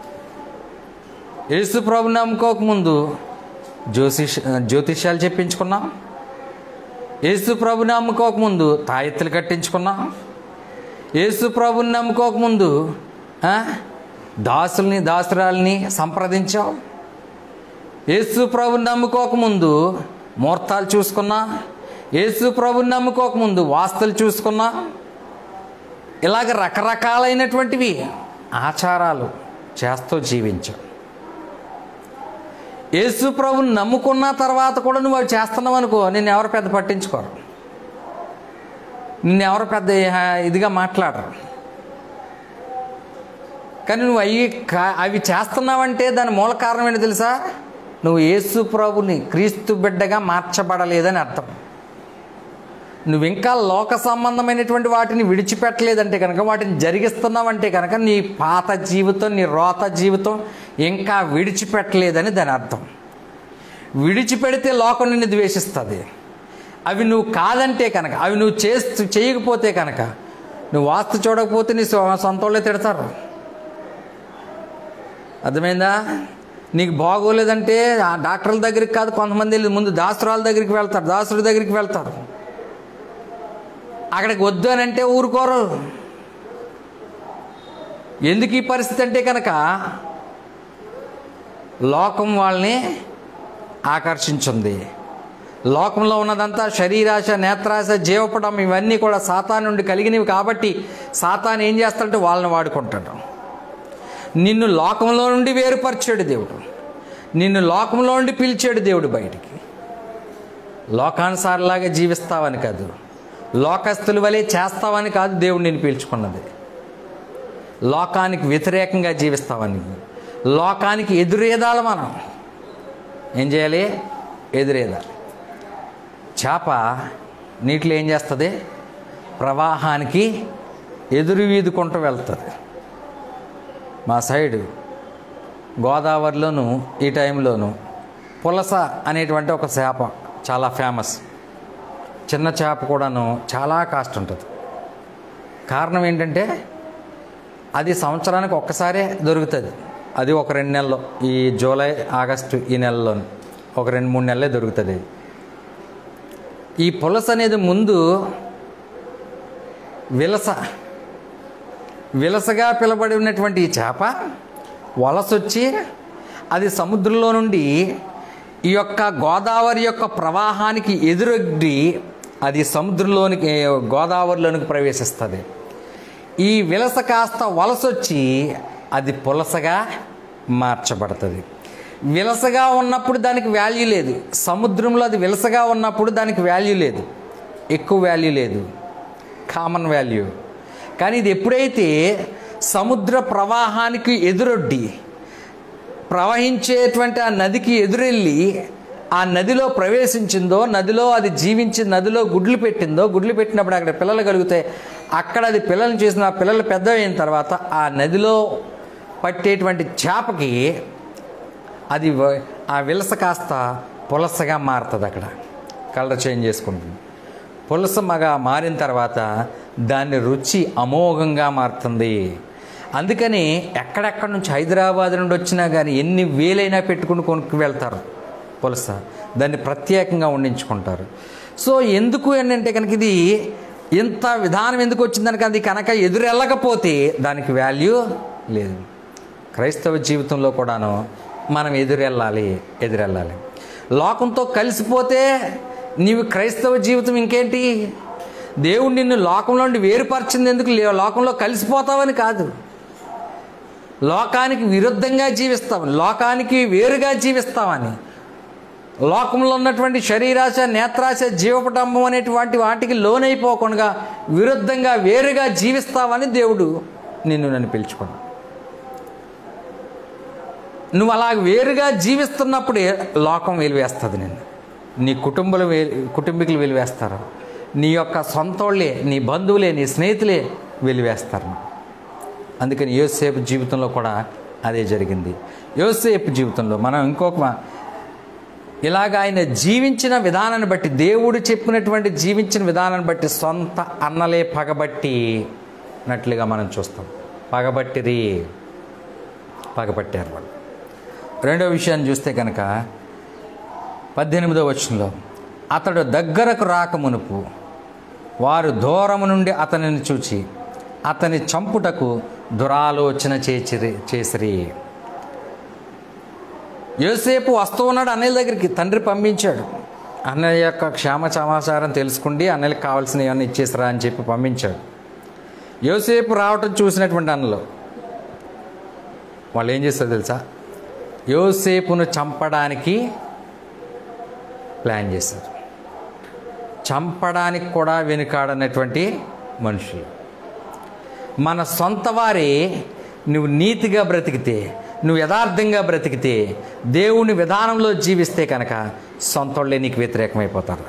యేసు ప్రభు నమ్ముకోకముందు జ్యోతిష్ జ్యోతిష్యాలు చెప్పించుకున్నాం యేసు ప్రభుని నమ్ముకోకముందు తాయెత్తులు కట్టించుకున్నాం యేసు ప్రభుని నమ్ముకోకముందు ఆ, దాసుల్ని దాసురాల్ని సంప్రదించావు యేసు ప్రభుని నమ్ముకోకముందు ముహూర్తాలు చూసుకున్నా యేసు ప్రభుని నమ్ముకోకముందు వాస్తులు చూసుకున్నా ఇలాగ రకరకాలైనటువంటివి ఆచారాలు చేస్తూ జీవించావు యేసు ప్రభుని నమ్ముకున్న తర్వాత కూడా నువ్వు అవి చేస్తున్నావు అనుకో నిన్ను ఎవరు పెద్ద పట్టించుకోరు నిన్ను ఎవరు పెద్ద ఆ, ఇదిగా మాట్లాడరు కానీ నువ్వు అవి కా- అవి చేస్తున్నావంటే దాని మూల కారణం ఏంటి తెలుసా నువ్వు యేసు ప్రభుని క్రీస్తు బిడ్డగా మార్చబడలేదని అర్థం నువ్వు ఇంకా లోక సంబంధమైనటువంటి వాటిని విడిచిపెట్టలేదంటే కనుక వాటిని జరిగిస్తున్నావంటే కనుక నీ పాత జీవితం నీ రోత జీవితం ఇంకా విడిచిపెట్టలేదని దాని అర్థం విడిచిపెడితే లోకం నిన్ను ద్వేషిస్తుంది అవి నువ్వు కాదంటే కనుక అవి నువ్వు చేస్తూ చేయకపోతే కనుక నువ్వు వాస్తు చూడకపోతే నీ సొ- సొంత వాళ్ళే తిడతారు అర్థమైందా నీకు బాగోలేదంటే ఆ డాక్టర్ల దగ్గరికి కాదు కొంతమంది వెళ్ళి ముందు దాసురాల దగ్గరికి వెళ్తారు దాసుడి దగ్గరికి వెళ్తారు అక్కడికి వద్దు అని అంటే ఊరుకోరు ఎందుకు ఈ పరిస్థితి అంటే కనుక లోకం వాళ్ళని ఆకర్షించింది లోకంలో ఉన్నదంతా శరీరాశ నేత్రాశ జీవపడం ఇవన్నీ కూడా సాతాన్ నుండి కలిగినవి కాబట్టి సాతాన్ ఏం చేస్తాడంటే వాళ్ళని వాడుకుంటాడు నిన్ను లోకంలో నుండి వేరుపరిచాడు దేవుడు నిన్ను లోకంలో నుండి పిలిచాడు దేవుడు బయటికి లోకానుసారలాగా జీవిస్తావని కాదు లోకస్తుల వలె చేస్తావని కాదు దేవుడు నేను పీల్చుకున్నది లోకానికి వ్యతిరేకంగా జీవిస్తావని లోకానికి ఎదురేదాలి మనం ఏం చేయాలి ఎదురేదాలి చేప నీటిలో ఏం చేస్తుంది ప్రవాహానికి ఎదురు వీదుకుంటూ వెళ్తుంది మా సైడు గోదావరిలోను ఈ టైంలోను పులస అనేటువంటి ఒక చేప చాలా ఫేమస్ చిన్న చేప కూడాను చాలా కాస్ట్ ఉంటుంది కారణం ఏంటంటే అది సంవత్సరానికి ఒక్కసారే దొరుకుతుంది అది ఒక రెండు నెలల్లో ఈ జూలై ఆగస్టు ఈ నెలలో ఒక రెండు మూడు నెలలే దొరుకుతుంది ఇది. ఈ పులస అనేది ముందు విలస విలసగా పిలబడి ఉన్నటువంటి ఈ చేప వలసొచ్చి అది సముద్రంలో నుండి ఈ యొక్క గోదావరి యొక్క ప్రవాహానికి ఎదురొడ్డి అది సముద్రంలోనికి గోదావరిలోనికి ప్రవేశిస్తుంది ఈ విలస కాస్త వలసొచ్చి అది పులసగా మార్చబడుతుంది విలసగా ఉన్నప్పుడు దానికి వాల్యూ లేదు సముద్రంలో అది విలసగా ఉన్నప్పుడు దానికి వాల్యూ లేదు ఎక్కువ వాల్యూ లేదు కామన్ వాల్యూ కానీ ఇది ఎప్పుడైతే సముద్ర ప్రవాహానికి ఎదురొడ్డి ప్రవహించేటువంటి ఆ నదికి ఎదురెళ్ళి ఆ నదిలో ప్రవేశించిందో నదిలో అది జీవించి నదిలో గుడ్లు పెట్టిందో గుడ్లు పెట్టినప్పుడు అక్కడ పిల్లలు కలుగుతాయి అక్కడ అది పిల్లల్ని చేసిన ఆ పిల్లలు పెద్ద అయిన తర్వాత ఆ నదిలో పట్టేటువంటి చేపకి అది వ- ఆ విలస కాస్త పులసగా మారుతుంది అక్కడ కలర్ చేంజ్ చేసుకుంటుంది పులసమగా మారిన తర్వాత దాని రుచి అమోఘంగా మారుతుంది అందుకని ఎక్కడెక్కడి నుంచి హైదరాబాద్ నుండి వచ్చినా కానీ ఎన్ని వేలైనా పెట్టుకుని కొనుక్కు వెళ్తారు పులస దాన్ని ప్రత్యేకంగా వండించుకుంటారు సో ఎందుకు ఏంటంటే కనుక ఇది ఇంత విధానం ఎందుకు వచ్చిందని అది కనుక ఎదురెళ్ళకపోతే దానికి వాల్యూ లేదు క్రైస్తవ జీవితంలో కూడాను మనం ఎదురెళ్ళాలి ఎదురెళ్ళాలి లోకంతో కలిసిపోతే నీవు క్రైస్తవ జీవితం ఇంకేంటి దేవుడు నిన్ను లోకంలో నుండి వేరుపరిచింది ఎందుకు లే- లోకంలో కలిసిపోతావని కాదు లోకానికి విరుద్ధంగా జీవిస్తామని లోకానికి వేరుగా జీవిస్తామని లోకంలో ఉన్నటువంటి శరీరాశ నేత్రాశ జీవపటంబం అనేటువంటి వాటికి లోనైపోకుండా విరుద్ధంగా వేరుగా జీవిస్తావని దేవుడు నిన్ను నన్ను పిలుచుకున్నాడు నువ్వు అలా వేరుగా జీవిస్తున్నప్పుడే లోకం వెలివేస్తుంది నిన్ను నీ కుటుంబలు వే కుటుంబీకులు వెలివేస్తారు నీ యొక్క సొంతోళ్ళే నీ బంధువులే నీ స్నేహితులే వెలివేస్తారు అందుకని యోసేపు జీవితంలో కూడా అదే జరిగింది యోసేపు జీవితంలో మనం ఇంకొక మా- ఇలాగ ఆయన జీవించిన విధానాన్ని బట్టి దేవుడు చెప్పినటువంటి జీవించిన విధానాన్ని బట్టి సొంత అన్నలే పగబట్టి నట్లుగా మనం చూస్తాం పగబట్టిరి పగబట్టారు వాళ్ళు రెండో విషయాన్ని చూస్తే కనుక పద్దెనిమిదో వచనంలో అతడు దగ్గరకు రాకమునుపు వారు దూరము నుండి అతనిని చూచి అతని చంపుటకు దురాలోచన చేసిరి చేసిరి యోసేపు వస్తూ ఉన్నాడు అన్నయ్య దగ్గరికి తండ్రి పంపించాడు అన్నయ్య యొక్క క్షేమ సమాచారం తెలుసుకుండి అన్నయ్యకి కావాల్సిన ఏమన్నా ఇచ్చేసిరా అని చెప్పి పంపించాడు యోసేపు రావటం చూసినటువంటి అన్నలు వాళ్ళు ఏం చేస్తారు తెలుసా యోసేపును చంపడానికి ప్లాన్ చేశారు చంపడానికి కూడా వెనుకాడనటువంటి మనుషులు మన సొంత వారే నువ్వు నీతిగా బ్రతికితే నువ్వు యథార్థంగా బ్రతికితే దేవుని విధానంలో జీవిస్తే కనుక సొంతోళ్ళే నీకు వ్యతిరేకమైపోతారు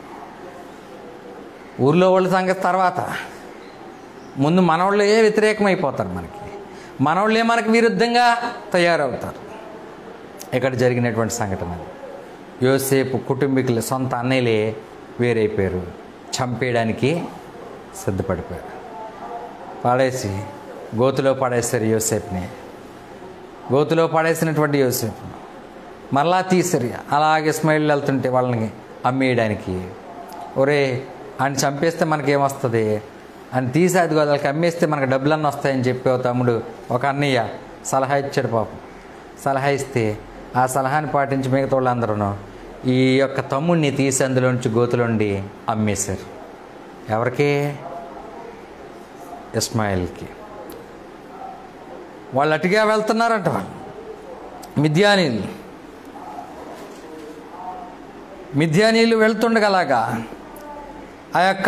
ఊర్లో వాళ్ళ సంగతి తర్వాత ముందు మనవాళ్ళే వ్యతిరేకమైపోతారు మనకి మనవాళ్ళే మనకు విరుద్ధంగా తయారవుతారు ఇక్కడ జరిగినటువంటి సంఘటన అది. యోసేపు కుటుంబీకులు సొంత అన్నయ్యలే వేరైపోయారు చంపేయడానికి సిద్ధపడిపోయారు పాడేసి గోతులో పడేశారు యోసేపుని గోతులో పడేసినటువంటి యోసేపు మరలా తీసారు అలాగే స్మైల్ వెళ్తుంటే వాళ్ళని అమ్మేయడానికి ఒరే అని చంపేస్తే మనకేమొస్తుంది అని తీసి అది వాళ్ళకి అమ్మేస్తే మనకు డబ్బులన్నీ వస్తాయని చెప్పి ఓ తమ్ముడు ఒక అన్నయ్య సలహా ఇచ్చాడు పాపం సలహా ఇస్తే ఆ సలహాని పాటించి మిగతా వాళ్ళందరూ ఈ యొక్క తమ్ముడిని తీసి అందులోంచి గోతులోండి అమ్మేశారు ఎవరికి ఇస్మాయిల్కి వాళ్ళు అటుగా వెళ్తున్నారంట వాళ్ళు మిథ్యానీలు మిథ్యానీలు వెళ్తుండగలాగా ఆ యొక్క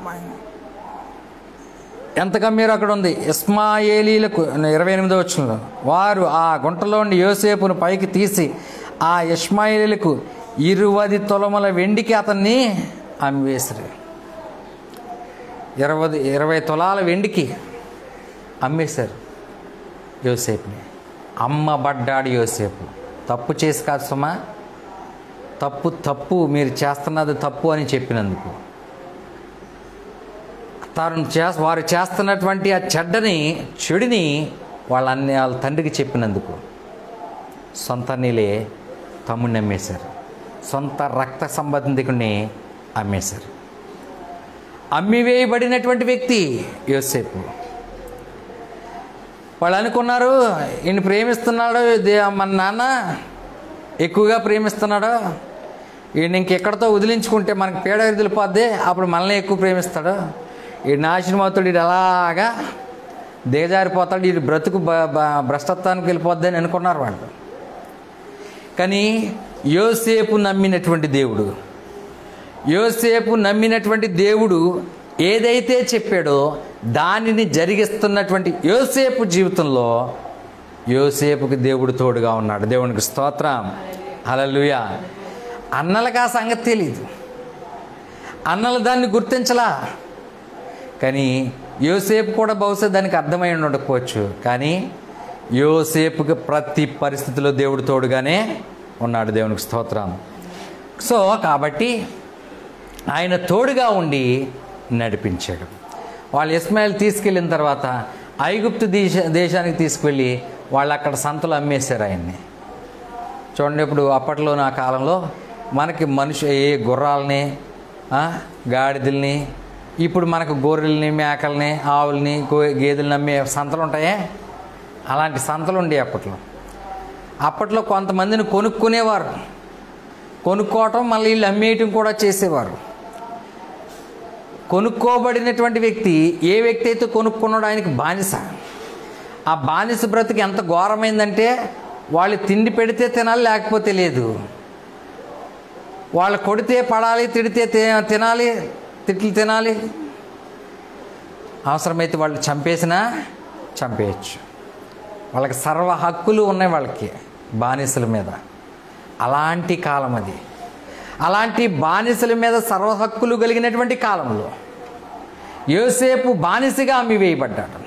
ఎంతగా మీరు అక్కడ ఉంది ఇస్మాయేలీలకు ఇరవై ఎనిమిదో వచ్చిన వారు ఆ గుంటలోని యోసేపును పైకి తీసి ఆ ఇస్మాయేలీలకు ఇరువది తొలముల వెండికి అతన్ని అమ్మివేశారు ఇరవై ఇరవై తులాల వెండికి అమ్మేశారు యోసేపుని అమ్మబడ్డాడు యోసేపు తప్పు చేసి కాదు సుమా తప్పు తప్పు మీరు చేస్తున్నది తప్పు అని చెప్పినందుకు తాను చే వారు చేస్తున్నటువంటి ఆ చెడ్డని చెడుని వాళ్ళ అన్ని వాళ్ళ తండ్రికి చెప్పినందుకు సొంత నీళ్ళే తమ్ముడిని అమ్మేశారు సొంత రక్త సంబంధికుడిని అమ్మేశారు అమ్మివేయబడినటువంటి వ్యక్తి యోసేపు వాళ్ళు అనుకున్నారు ఈయన ప్రేమిస్తున్నాడు దే మన నాన్న ఎక్కువగా ప్రేమిస్తున్నాడు ఈయన ఇంకెక్కడితో వదిలించుకుంటే మనకి పీడ వదిలిపోద్ది అప్పుడు మనల్ని ఎక్కువ ప్రేమిస్తాడు ఈ నాశనమవుతాడు ఈడు అలాగా దిగజారిపోతాడు ఈ బ్రతుకు బ- బ- భ్రష్టత్వానికి వెళ్ళిపోద్ది అని అనుకున్నారు వాళ్ళు కానీ యోసేపు నమ్మినటువంటి దేవుడు యోసేపు నమ్మినటువంటి దేవుడు ఏదైతే చెప్పాడో దానిని జరిగిస్తున్నటువంటి యోసేపు జీవితంలో యోసేపుకి దేవుడు తోడుగా ఉన్నాడు దేవునికి స్తోత్రం హల్లెలూయ అన్నలకు ఆ సంగతి తెలియదు అన్నలు దాన్ని గుర్తించలా కానీ యోసేపు కూడా బహుశా దానికి అర్థమై ఉండకపోవచ్చు కానీ యోసేపుకి ప్రతి పరిస్థితిలో దేవుడు తోడుగానే ఉన్నాడు దేవునికి స్తోత్రం సో కాబట్టి ఆయన తోడుగా ఉండి నడిపించాడు వాళ్ళు ఇస్మాయిల్ తీసుకెళ్ళిన తర్వాత ఐగుప్తు దేశ దేశానికి తీసుకువెళ్ళి వాళ్ళు అక్కడ సంతలు అమ్మేశారు ఆయన్ని చూడండి ఇప్పుడు అప్పట్లో నా కాలంలో మనకి మనిషి ఏ గుర్రాలని ఆ, గాడిదల్ని ఇప్పుడు మనకు గొర్రెల్ని మేకల్ని ఆవుల్ని గో- గేదెల్ని అమ్మే సంతలు ఉంటాయే అలాంటి సంతలు ఉండే అప్పట్లో అప్పట్లో కొంతమందిని కొనుక్కునేవారు కొనుక్కోవటం మళ్ళీ వీళ్ళు అమ్మేయటం కూడా చేసేవారు కొనుక్కోబడినటువంటి వ్యక్తి ఏ వ్యక్తి అయితే కొనుక్కున్నాడో ఆయనకి బానిస ఆ బానిస బ్రతుకు ఎంత ఘోరమైందంటే వాళ్ళు తిండి పెడితే తినాలి లేకపోతే లేదు వాళ్ళు కొడితే పడాలి తిడితే తి- తినాలి తిట్లు తినాలి అవసరమైతే వాళ్ళు చంపేసినా చంపేయచ్చు వాళ్ళకి సర్వ హక్కులు ఉన్నాయి వాళ్ళకి బానిసల మీద అలాంటి కాలం అది అలాంటి బానిసల మీద సర్వ హక్కులు కలిగినటువంటి కాలంలో యోసేపు బానిసగా అమ్మివేయబడ్డాడు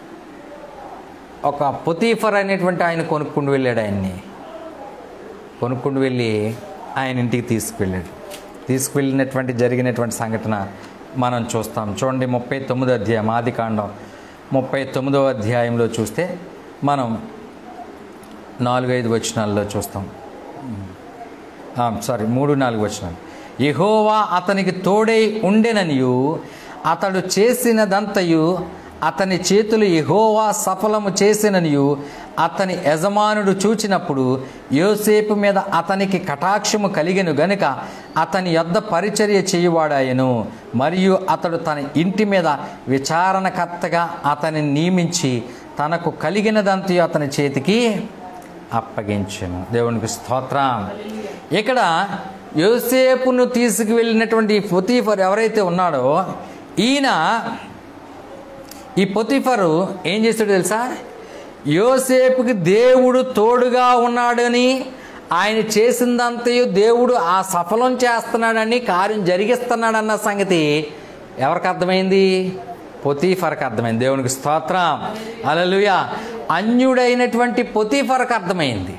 ఒక పొతీఫర్ అనేటువంటి ఆయన కొనుక్కుంటూ వెళ్ళాడు ఆయన్ని కొనుక్కుంటూ వెళ్ళి ఆయన ఇంటికి తీసుకువెళ్ళాడు తీసుకువెళ్ళినటువంటి జరిగినటువంటి సంఘటన మనం చూస్తాం చూడండి ముప్పై తొమ్మిదో అధ్యాయం ఆది కాండం ముప్పై తొమ్మిదో అధ్యాయంలో చూస్తే మనం నాలుగైదు వచనాల్లో చూస్తాం ఆ, సారీ మూడు నాలుగు వచనాలు యెహోవా అతనికి తోడై ఉండెననియు అతడు చేసినదంతయు అతని చేతులు యెహోవా సఫలము చేసిననియు అతని యజమానుడు చూచినప్పుడు యోసేపు మీద అతనికి కటాక్షము కలిగెను గనుక అతని యొద్ద పరిచర్య చేయువాడాయను మరియు అతడు తన ఇంటి మీద విచారణకర్తగా అతని నియమించి తనకు కలిగినదంతయు అతని చేతికి అప్పగించెను దేవునికి స్తోత్రం ఇక్కడ యోసేపును తీసుకువెళ్ళినటువంటి ఈ పొతీఫర్ ఎవరైతే ఉన్నాడో ఈయన ఈ పొతీఫరు ఏం చేస్తాడో తెలుసా యోసేపుకి దేవుడు తోడుగా ఉన్నాడని ఆయన చేసిందంతయు దేవుడు ఆ సఫలం చేస్తున్నాడని కార్యం జరిగిస్తున్నాడన్న సంగతి ఎవరికి అర్థమైంది పొతీఫర్కి అర్థమైంది దేవునికి స్తోత్రం అలలుయ అన్యుడైనటువంటి పొతీఫర్కి అర్థమైంది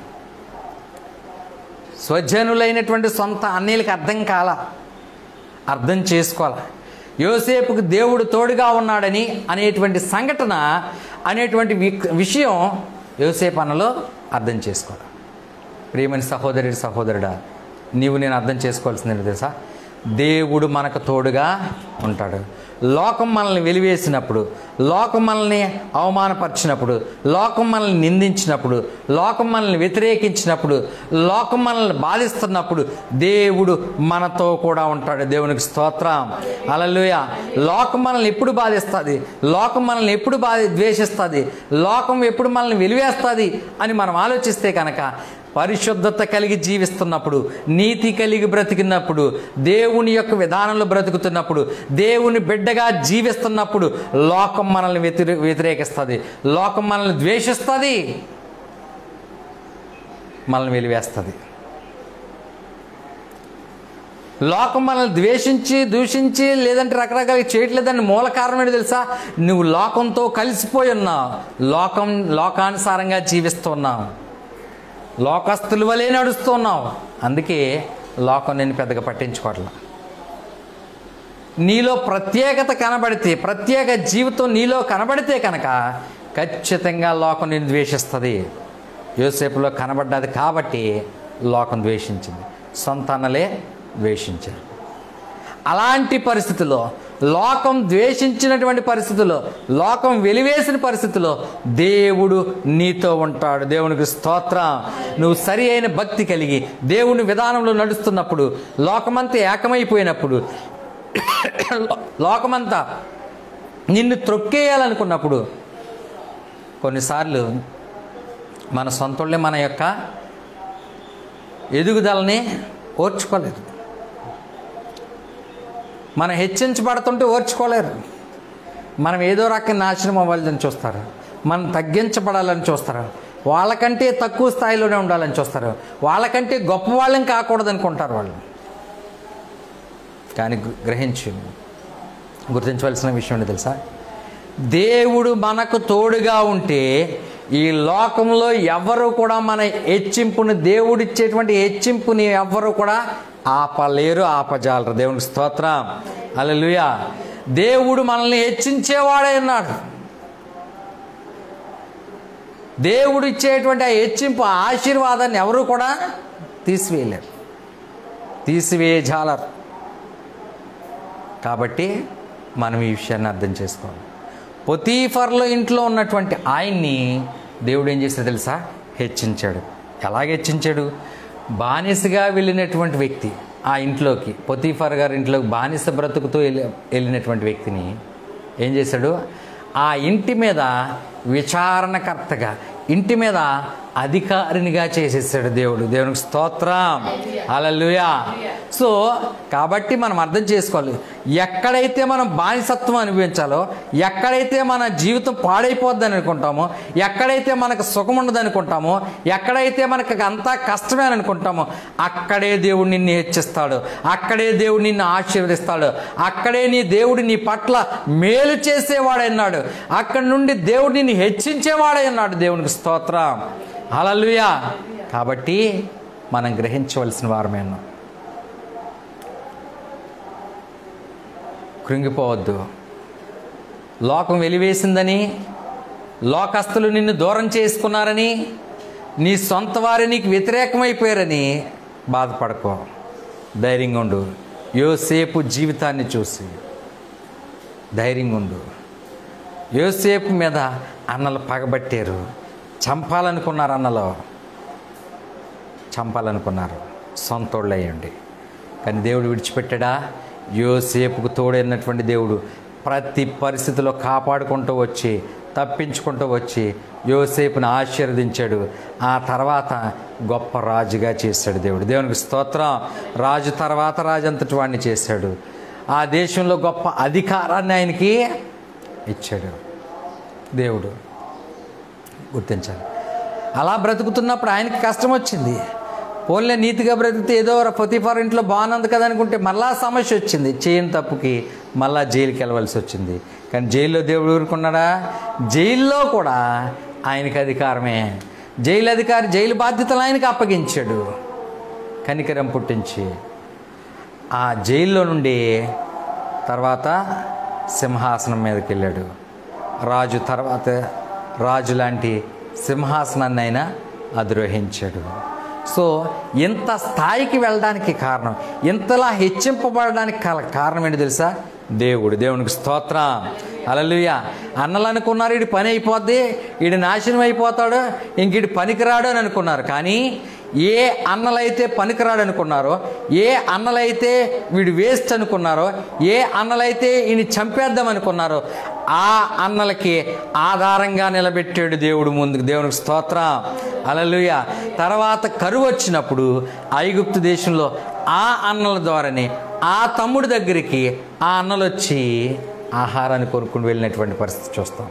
స్వజనులైనటువంటి సొంత అన్నీలకి అర్థం కాల అర్థం చేసుకోవాలి యోసేపుకు దేవుడు తోడుగా ఉన్నాడని అనేటువంటి సంఘటన అనేటువంటి వి- విషయం యోసేపు అన్నలో అర్థం చేసుకోవాలి ప్రియమని సహోదరుడి సహోదరుడా నీవు నేను అర్థం చేసుకోవాల్సింది తెలుసా దేవుడు మనకు తోడుగా ఉంటాడు లోకం మనల్ని వెలివేసినప్పుడు లోకం మనల్ని అవమానపరిచినప్పుడు లోకం మనల్ని నిందించినప్పుడు లోకం మనల్ని వ్యతిరేకించినప్పుడు లోకం మనల్ని బాధిస్తున్నప్పుడు దేవుడు మనతో కూడా ఉంటాడు దేవునికి స్తోత్రం అలలుయ లోకం మనల్ని ఎప్పుడు బాధిస్తుంది లోకం మనల్ని ఎప్పుడు బాధ ద్వేషిస్తుంది లోకం ఎప్పుడు మనల్ని వెలివేస్తుంది అని మనం ఆలోచిస్తే కనుక పరిశుద్ధత కలిగి జీవిస్తున్నప్పుడు నీతి కలిగి బ్రతికినప్పుడు దేవుని యొక్క విధానంలో బ్రతుకుతున్నప్పుడు దేవుని బిడ్డగా జీవిస్తున్నప్పుడు లోకం మనల్ని వ్యతిరే వ్యతిరేకిస్తుంది లోకం మనల్ని ద్వేషిస్తుంది మనల్ని వెలివేస్తుంది లోకం మనల్ని ద్వేషించి దూషించి లేదంటే రకరకాల చేయట్లేదని మూల కారణం ఏంటి తెలుసా నువ్వు లోకంతో కలిసిపోయి ఉన్నావు లోకం లోకానుసారంగా జీవిస్తున్నావు లోకస్తుల వలె నడుస్తున్నావు అందుకే లోకం నేను పెద్దగా పట్టించుకోవట్లా నీలో ప్రత్యేకత కనబడితే ప్రత్యేక జీవితం నీలో కనబడితే కనుక ఖచ్చితంగా లోకం నేను ద్వేషిస్తుంది యోసేపులో కనబడ్డది కాబట్టి లోకం ద్వేషించింది సొంత అన్నలే ద్వేషించారు అలాంటి పరిస్థితిలో లోకం ద్వేషించినటువంటి పరిస్థితిలో లోకం వెలివేసిన పరిస్థితిలో దేవుడు నీతో ఉంటాడు దేవునికి స్తోత్రం నువ్వు సరి అయిన భక్తి కలిగి దేవుని విధానంలో నడుస్తున్నప్పుడు లోకమంతా ఏకమైపోయినప్పుడు లోకమంతా నిన్ను త్రొక్కేయాలనుకున్నప్పుడు కొన్నిసార్లు మన సొంతోళ్ళే మన యొక్క ఎదుగుదలని ఓర్చుకోలేదు మనం హెచ్చించబడుతుంటే ఓర్చుకోలేరు మనం ఏదో రకం నాశనం అవ్వాలని చూస్తారు మనం తగ్గించబడాలని చూస్తారు వాళ్ళకంటే తక్కువ స్థాయిలోనే ఉండాలని చూస్తారు వాళ్ళకంటే గొప్ప వాళ్ళని కాకూడదు అనుకుంటారు వాళ్ళు కానీ గు- గ్రహించు గుర్తించవలసిన విషయం ఏంటి తెలుసా దేవుడు మనకు తోడుగా ఉంటే ఈ లోకంలో ఎవరు కూడా మన హెచ్చింపుని దేవుడిచ్చేటువంటి హెచ్చింపుని ఎవ్వరు కూడా ఆపలేరు ఆపజాలరు దేవునికి స్తోత్రం అలలుయ దేవుడు మనల్ని హెచ్చించేవాడే ఉన్నాడు దేవుడు ఇచ్చేటువంటి ఆ హెచ్చింపు ఆ ఆశీర్వాదాన్ని ఎవరు కూడా తీసివేయలేరు తీసివేయజాలరు కాబట్టి మనం ఈ విషయాన్ని అర్థం చేసుకోవాలి పొతీఫర్లో ఇంట్లో ఉన్నటువంటి ఆయన్ని దేవుడు ఏం చేశాడు తెలుసా హెచ్చించాడు ఎలాగ హెచ్చించాడు బానిసగా వెళ్ళినటువంటి వ్యక్తి ఆ ఇంట్లోకి పొతీఫర్ గారి ఇంట్లోకి బానిస బ్రతుకుతూ వెళ్ళి వెళ్ళినటువంటి వ్యక్తిని ఏం చేశాడు ఆ ఇంటి మీద విచారణకర్తగా ఇంటి మీద అధికారినిగా చేసేసాడు దేవుడు దేవునికి స్తోత్రం అలలుయా సో కాబట్టి మనం అర్థం చేసుకోవాలి ఎక్కడైతే మనం బానిసత్వం అనుభవించాలో ఎక్కడైతే మన జీవితం పాడైపోద్దని అనుకుంటామో ఎక్కడైతే మనకు సుఖం ఉండదు అనుకుంటామో ఎక్కడైతే మనకు అంతా కష్టమే అని అనుకుంటామో అక్కడే దేవుడు నిన్ను హెచ్చిస్తాడు అక్కడే దేవుడు నిన్ను ఆశీర్వదిస్తాడు అక్కడే నీ దేవుడు నీ పట్ల మేలు చేసేవాడన్నాడు అక్కడి నుండి దేవుడు నిన్ను హెచ్చించేవాడే అన్నాడు దేవునికి స్తోత్రం హల్లెలూయా కాబట్టి మనం గ్రహించవలసిన వారమే ఉన్నాం కృంగిపోవద్దు లోకం వెలివేసిందని లోకస్తులు నిన్ను దూరం చేసుకున్నారని నీ సొంత వారి నీకు వ్యతిరేకమైపోయారని బాధపడకో ధైర్యంగా ఉండు యోసేపు జీవితాన్ని చూసి ధైర్యంగా ఉండు యోసేపు మీద అన్నలు పగబట్టారు చంపాలనుకున్నారు అన్నలో చంపాలనుకున్నారు సొంతోళ్ళు అయ్యండి కానీ దేవుడు విడిచిపెట్టాడా యోసేపుకు తోడైనటువంటి దేవుడు ప్రతి పరిస్థితిలో కాపాడుకుంటూ వచ్చి తప్పించుకుంటూ వచ్చి యోసేపుని ఆశీర్వదించాడు ఆ తర్వాత గొప్ప రాజుగా చేశాడు దేవుడు దేవునికి స్తోత్రం రాజు తర్వాత రాజు అంతటి వాడిని చేశాడు ఆ దేశంలో గొప్ప అధికారాన్ని ఆయనకి ఇచ్చాడు దేవుడు గుర్తించాలి అలా బ్రతుకుతున్నప్పుడు ఆయనకి కష్టం వచ్చింది పోన్లే నీతిగా బ్రతికితే ఏదో పొతిఫర్ ఇంట్లో బాగున్నది కదా అనుకుంటే మళ్ళా సమస్య వచ్చింది చేయని తప్పుకి మళ్ళా జైలుకి వెళ్ళవలసి వచ్చింది కానీ జైల్లో దేవుడు ఊరుకున్నాడా జైల్లో కూడా ఆయనకి అధికారమే జైలు అధికారి జైలు బాధ్యతలు ఆయనకి అప్పగించాడు కనికరం పుట్టించి ఆ జైల్లో నుండి తర్వాత సింహాసనం మీదకి వెళ్ళాడు రాజు తర్వాత రాజు లాంటి సింహాసనాన్ని అయినా అధిరోహించాడు సో ఇంత స్థాయికి వెళ్ళడానికి కారణం ఇంతలా హెచ్చింపబడడానికి కల- కారణం ఏంటి తెలుసా దేవుడు దేవునికి స్తోత్రం అలలుయ అన్నలు అనుకున్నారు వీడి పని అయిపోద్ది వీడి నాశనం అయిపోతాడు ఇంక వీడి పనికిరాడు అని అనుకున్నారు కానీ ఏ అన్నలైతే పనికిరాడు అనుకున్నారో ఏ అన్నలైతే వీడు వేస్ట్ అనుకున్నారో ఏ అన్నలైతే ఈయన చంపేద్దాం అనుకున్నారో ఆ అన్నలకి ఆధారంగా నిలబెట్టాడు దేవుడు ముందుకు దేవునికి స్తోత్రం అలలుయ తర్వాత కరువు వచ్చినప్పుడు ఐగుప్తు దేశంలో ఆ అన్నల ద్వారానే ఆ తమ్ముడి దగ్గరికి ఆ అన్నలు వచ్చి ఆహారాన్ని కొనుక్కుని వెళ్ళినటువంటి పరిస్థితి చూస్తాం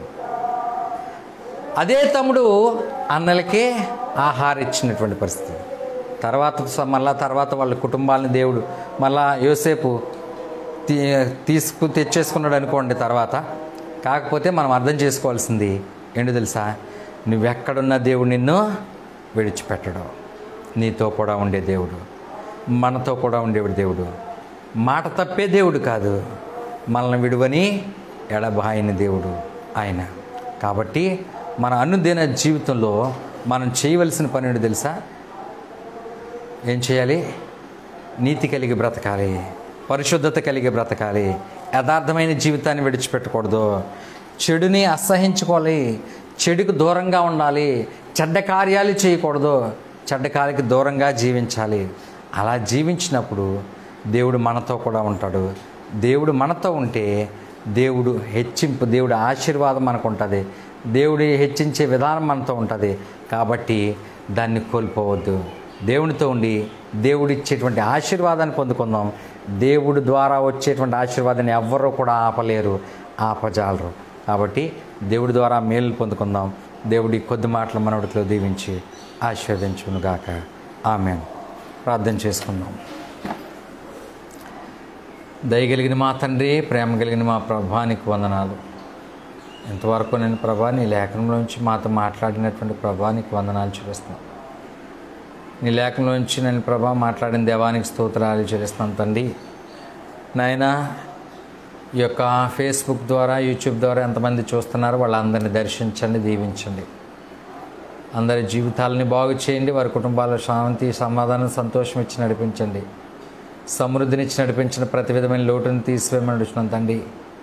అదే తమ్ముడు అన్నలకే ఆహారం ఇచ్చినటువంటి పరిస్థితి తర్వాత స- మళ్ళా తర్వాత వాళ్ళ కుటుంబాలని దేవుడు మళ్ళా యోసేపు తీ తీసుకు తెచ్చేసుకున్నాడు అనుకోండి తర్వాత కాకపోతే మనం అర్థం చేసుకోవాల్సింది ఏంటో తెలుసా నువ్వెక్కడున్న దేవుడు నిన్ను విడిచిపెట్టడు నీతో కూడా ఉండే దేవుడు మనతో కూడా ఉండేవాడు దేవుడు మాట తప్పే దేవుడు కాదు మనల్ని విడువని ఎడబాయని దేవుడు ఆయన కాబట్టి మన అనుదిన జీవితంలో మనం చేయవలసిన పని ఏంటో తెలుసా ఏం చేయాలి నీతి కలిగి బ్రతకాలి పరిశుద్ధత కలిగి బ్రతకాలి యథార్థమైన జీవితాన్ని విడిచిపెట్టకూడదు చెడుని అసహించుకోవాలి చెడుకు దూరంగా ఉండాలి చెడ్డ కార్యాలు చేయకూడదు చెడ్డ కార్యకి దూరంగా జీవించాలి అలా జీవించినప్పుడు దేవుడు మనతో కూడా ఉంటాడు దేవుడు మనతో ఉంటే దేవుడు హెచ్చింపు దేవుడి ఆశీర్వాదం మనకు ఉంటుంది దేవుడి హెచ్చించే విధానం మనతో ఉంటుంది కాబట్టి దాన్ని కోల్పోవద్దు దేవునితో ఉండి దేవుడు ఇచ్చేటువంటి ఆశీర్వాదాన్ని పొందుకుందాం దేవుడు ద్వారా వచ్చేటువంటి ఆశీర్వాదాన్ని ఎవ్వరూ కూడా ఆపలేరు ఆపజాలరు కాబట్టి దేవుడి ద్వారా మేలు పొందుకుందాం దేవుడి కొద్ది మాటలు మనవడిలో దీవించి ఆశీర్వదించునుగాక ఆమె ప్రార్థన చేసుకుందాం దయగలిగిన మా తండ్రి ప్రేమ కలిగిన మా ప్రభానికి వందనాలు ఇంతవరకు నేను ప్రభా నీ లేఖనంలోంచి మాతో మాట్లాడినటువంటి ప్రభానికి వందనాలు చూపిస్తున్నాను నీ లేఖనంలోంచి నేను ప్రభా మాట్లాడిన దేవానికి స్తోత్రాలు చెల్లిస్తున్నాను తండ్రి నాయన ఈ యొక్క ఫేస్బుక్ ద్వారా యూట్యూబ్ ద్వారా ఎంతమంది చూస్తున్నారో వాళ్ళందరినీ దర్శించండి దీవించండి అందరి జీవితాలని బాగు చేయండి వారి కుటుంబాల శాంతి సమాధానం సంతోషం ఇచ్చి నడిపించండి సమృద్ధినిచ్చి నడిపించిన ప్రతి విధమైన లోటుని తీసివేయమని అడుగుతున్నాను తండ్రి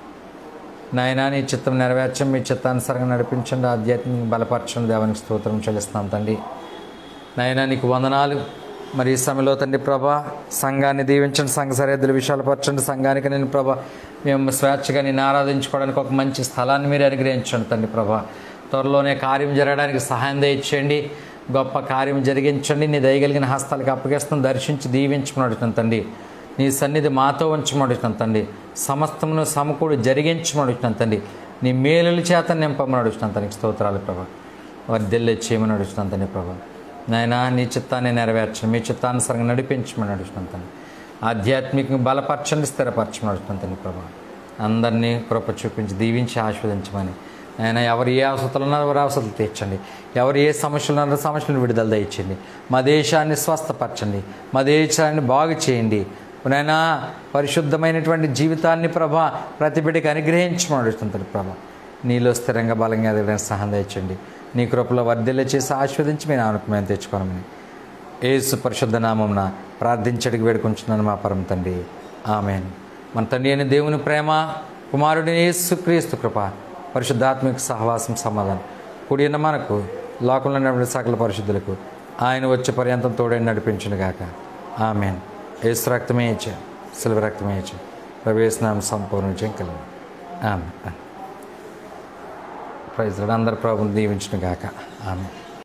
నాయనా నీ చిత్తం నెరవేర్చం మీ చిత్తానుసారంగా నడిపించండి ఆధ్యాత్మిక బలపరచండి దేవానికి స్తోత్రం చెల్లిస్తున్నాం తండ్రి నాయనా నీకు వందనాలు మరి ఈ సమయంలో తండ్రి ప్రభా సంఘాన్ని దీవించండి సంఘ సరిహద్దుల విషయాలు పరచండి సంఘానికి నేను ప్రభా మేము స్వేచ్ఛగా నేను ఆరాధించుకోవడానికి ఒక మంచి స్థలాన్ని మీరు అనుగ్రహించండి తండ్రి ప్రభా త్వరలోనే కార్యం జరగడానికి సహాయం దయచేయండి గొప్ప కార్యం జరిగించండి నీ దయగలిగిన హస్తాలకు అప్పగిస్తాం దర్శించి దీవించమడుతున్నాను తండ్రి నీ సన్నిధి మాతో ఉంచమడుతున్నాను తండ్రి సమస్తమును సమకూడి జరిగించమడుతున్నాను తండ్రి నీ మేలుల చేత నింపమని అడుగుతున్నాను తనకి స్తోత్రాలు ప్రభా వర్ధిల్లే చేయమని అడుగుతున్నాను తండ్రి ప్రభా నాయన నీ చిత్తాన్ని నెరవేర్చండి మీ చిత్తానుసరంగా నడిపించమని అడుగుతున్నాను తండ్రి ఆధ్యాత్మికంగా బలపరచండి స్థిరపరచమని అడుగుతున్నాను తండ్రి ప్రభా అందరినీ కృప చూపించి దీవించి ఆస్వాదించమని ఆయన ఎవరు ఏ అవసరాలు ఉన్నారో వారి అవసరాలు తీర్చండి ఎవరు ఏ సమస్యలు ఉన్నారో సమస్యలను విడుదల దయచండి మా దేశాన్ని స్వస్థపరచండి మా దేశాన్ని బాగు చేయండి నాయన పరిశుద్ధమైనటువంటి జీవితాన్ని ప్రభా ప్రతి బిడ్డకి అనుగ్రహించమని అడుగుతుంది ప్రభా నీలో స్థిరంగా బలంగా ఎదగడానికి సహాయం దయచండి నీ కృపలో వర్ధిల్ల చేసి ఆస్వాదించి మీ నాన్నకు మేము తెచ్చుకోనమని ఏసు పరిశుద్ధ నామంన ప్రార్థించడికి వేడుకుంటున్నాను మా పరమ తండ్రి ఆమెన్ మన తండ్రి అయిన దేవుని ప్రేమ కుమారుడి యేసు క్రీస్తు కృప పరిశుద్ధాత్మిక సహవాసం సమాధానం కూడిన మనకు లోకంలో నడిపిన సకల పరిశుద్ధులకు ఆయన వచ్చే పర్యంతం తోడని నడిపించును గాక ఆమెన్ ఏసు రక్తమే ఇచ్చా సిల్వ రక్తమే ఇచ్చా ప్రవేశనామ సంపూర్ణ విజయం కలిగి ఆమె ప్రైజ్ అందరు ప్రభుని దీవించును గాక ఆమె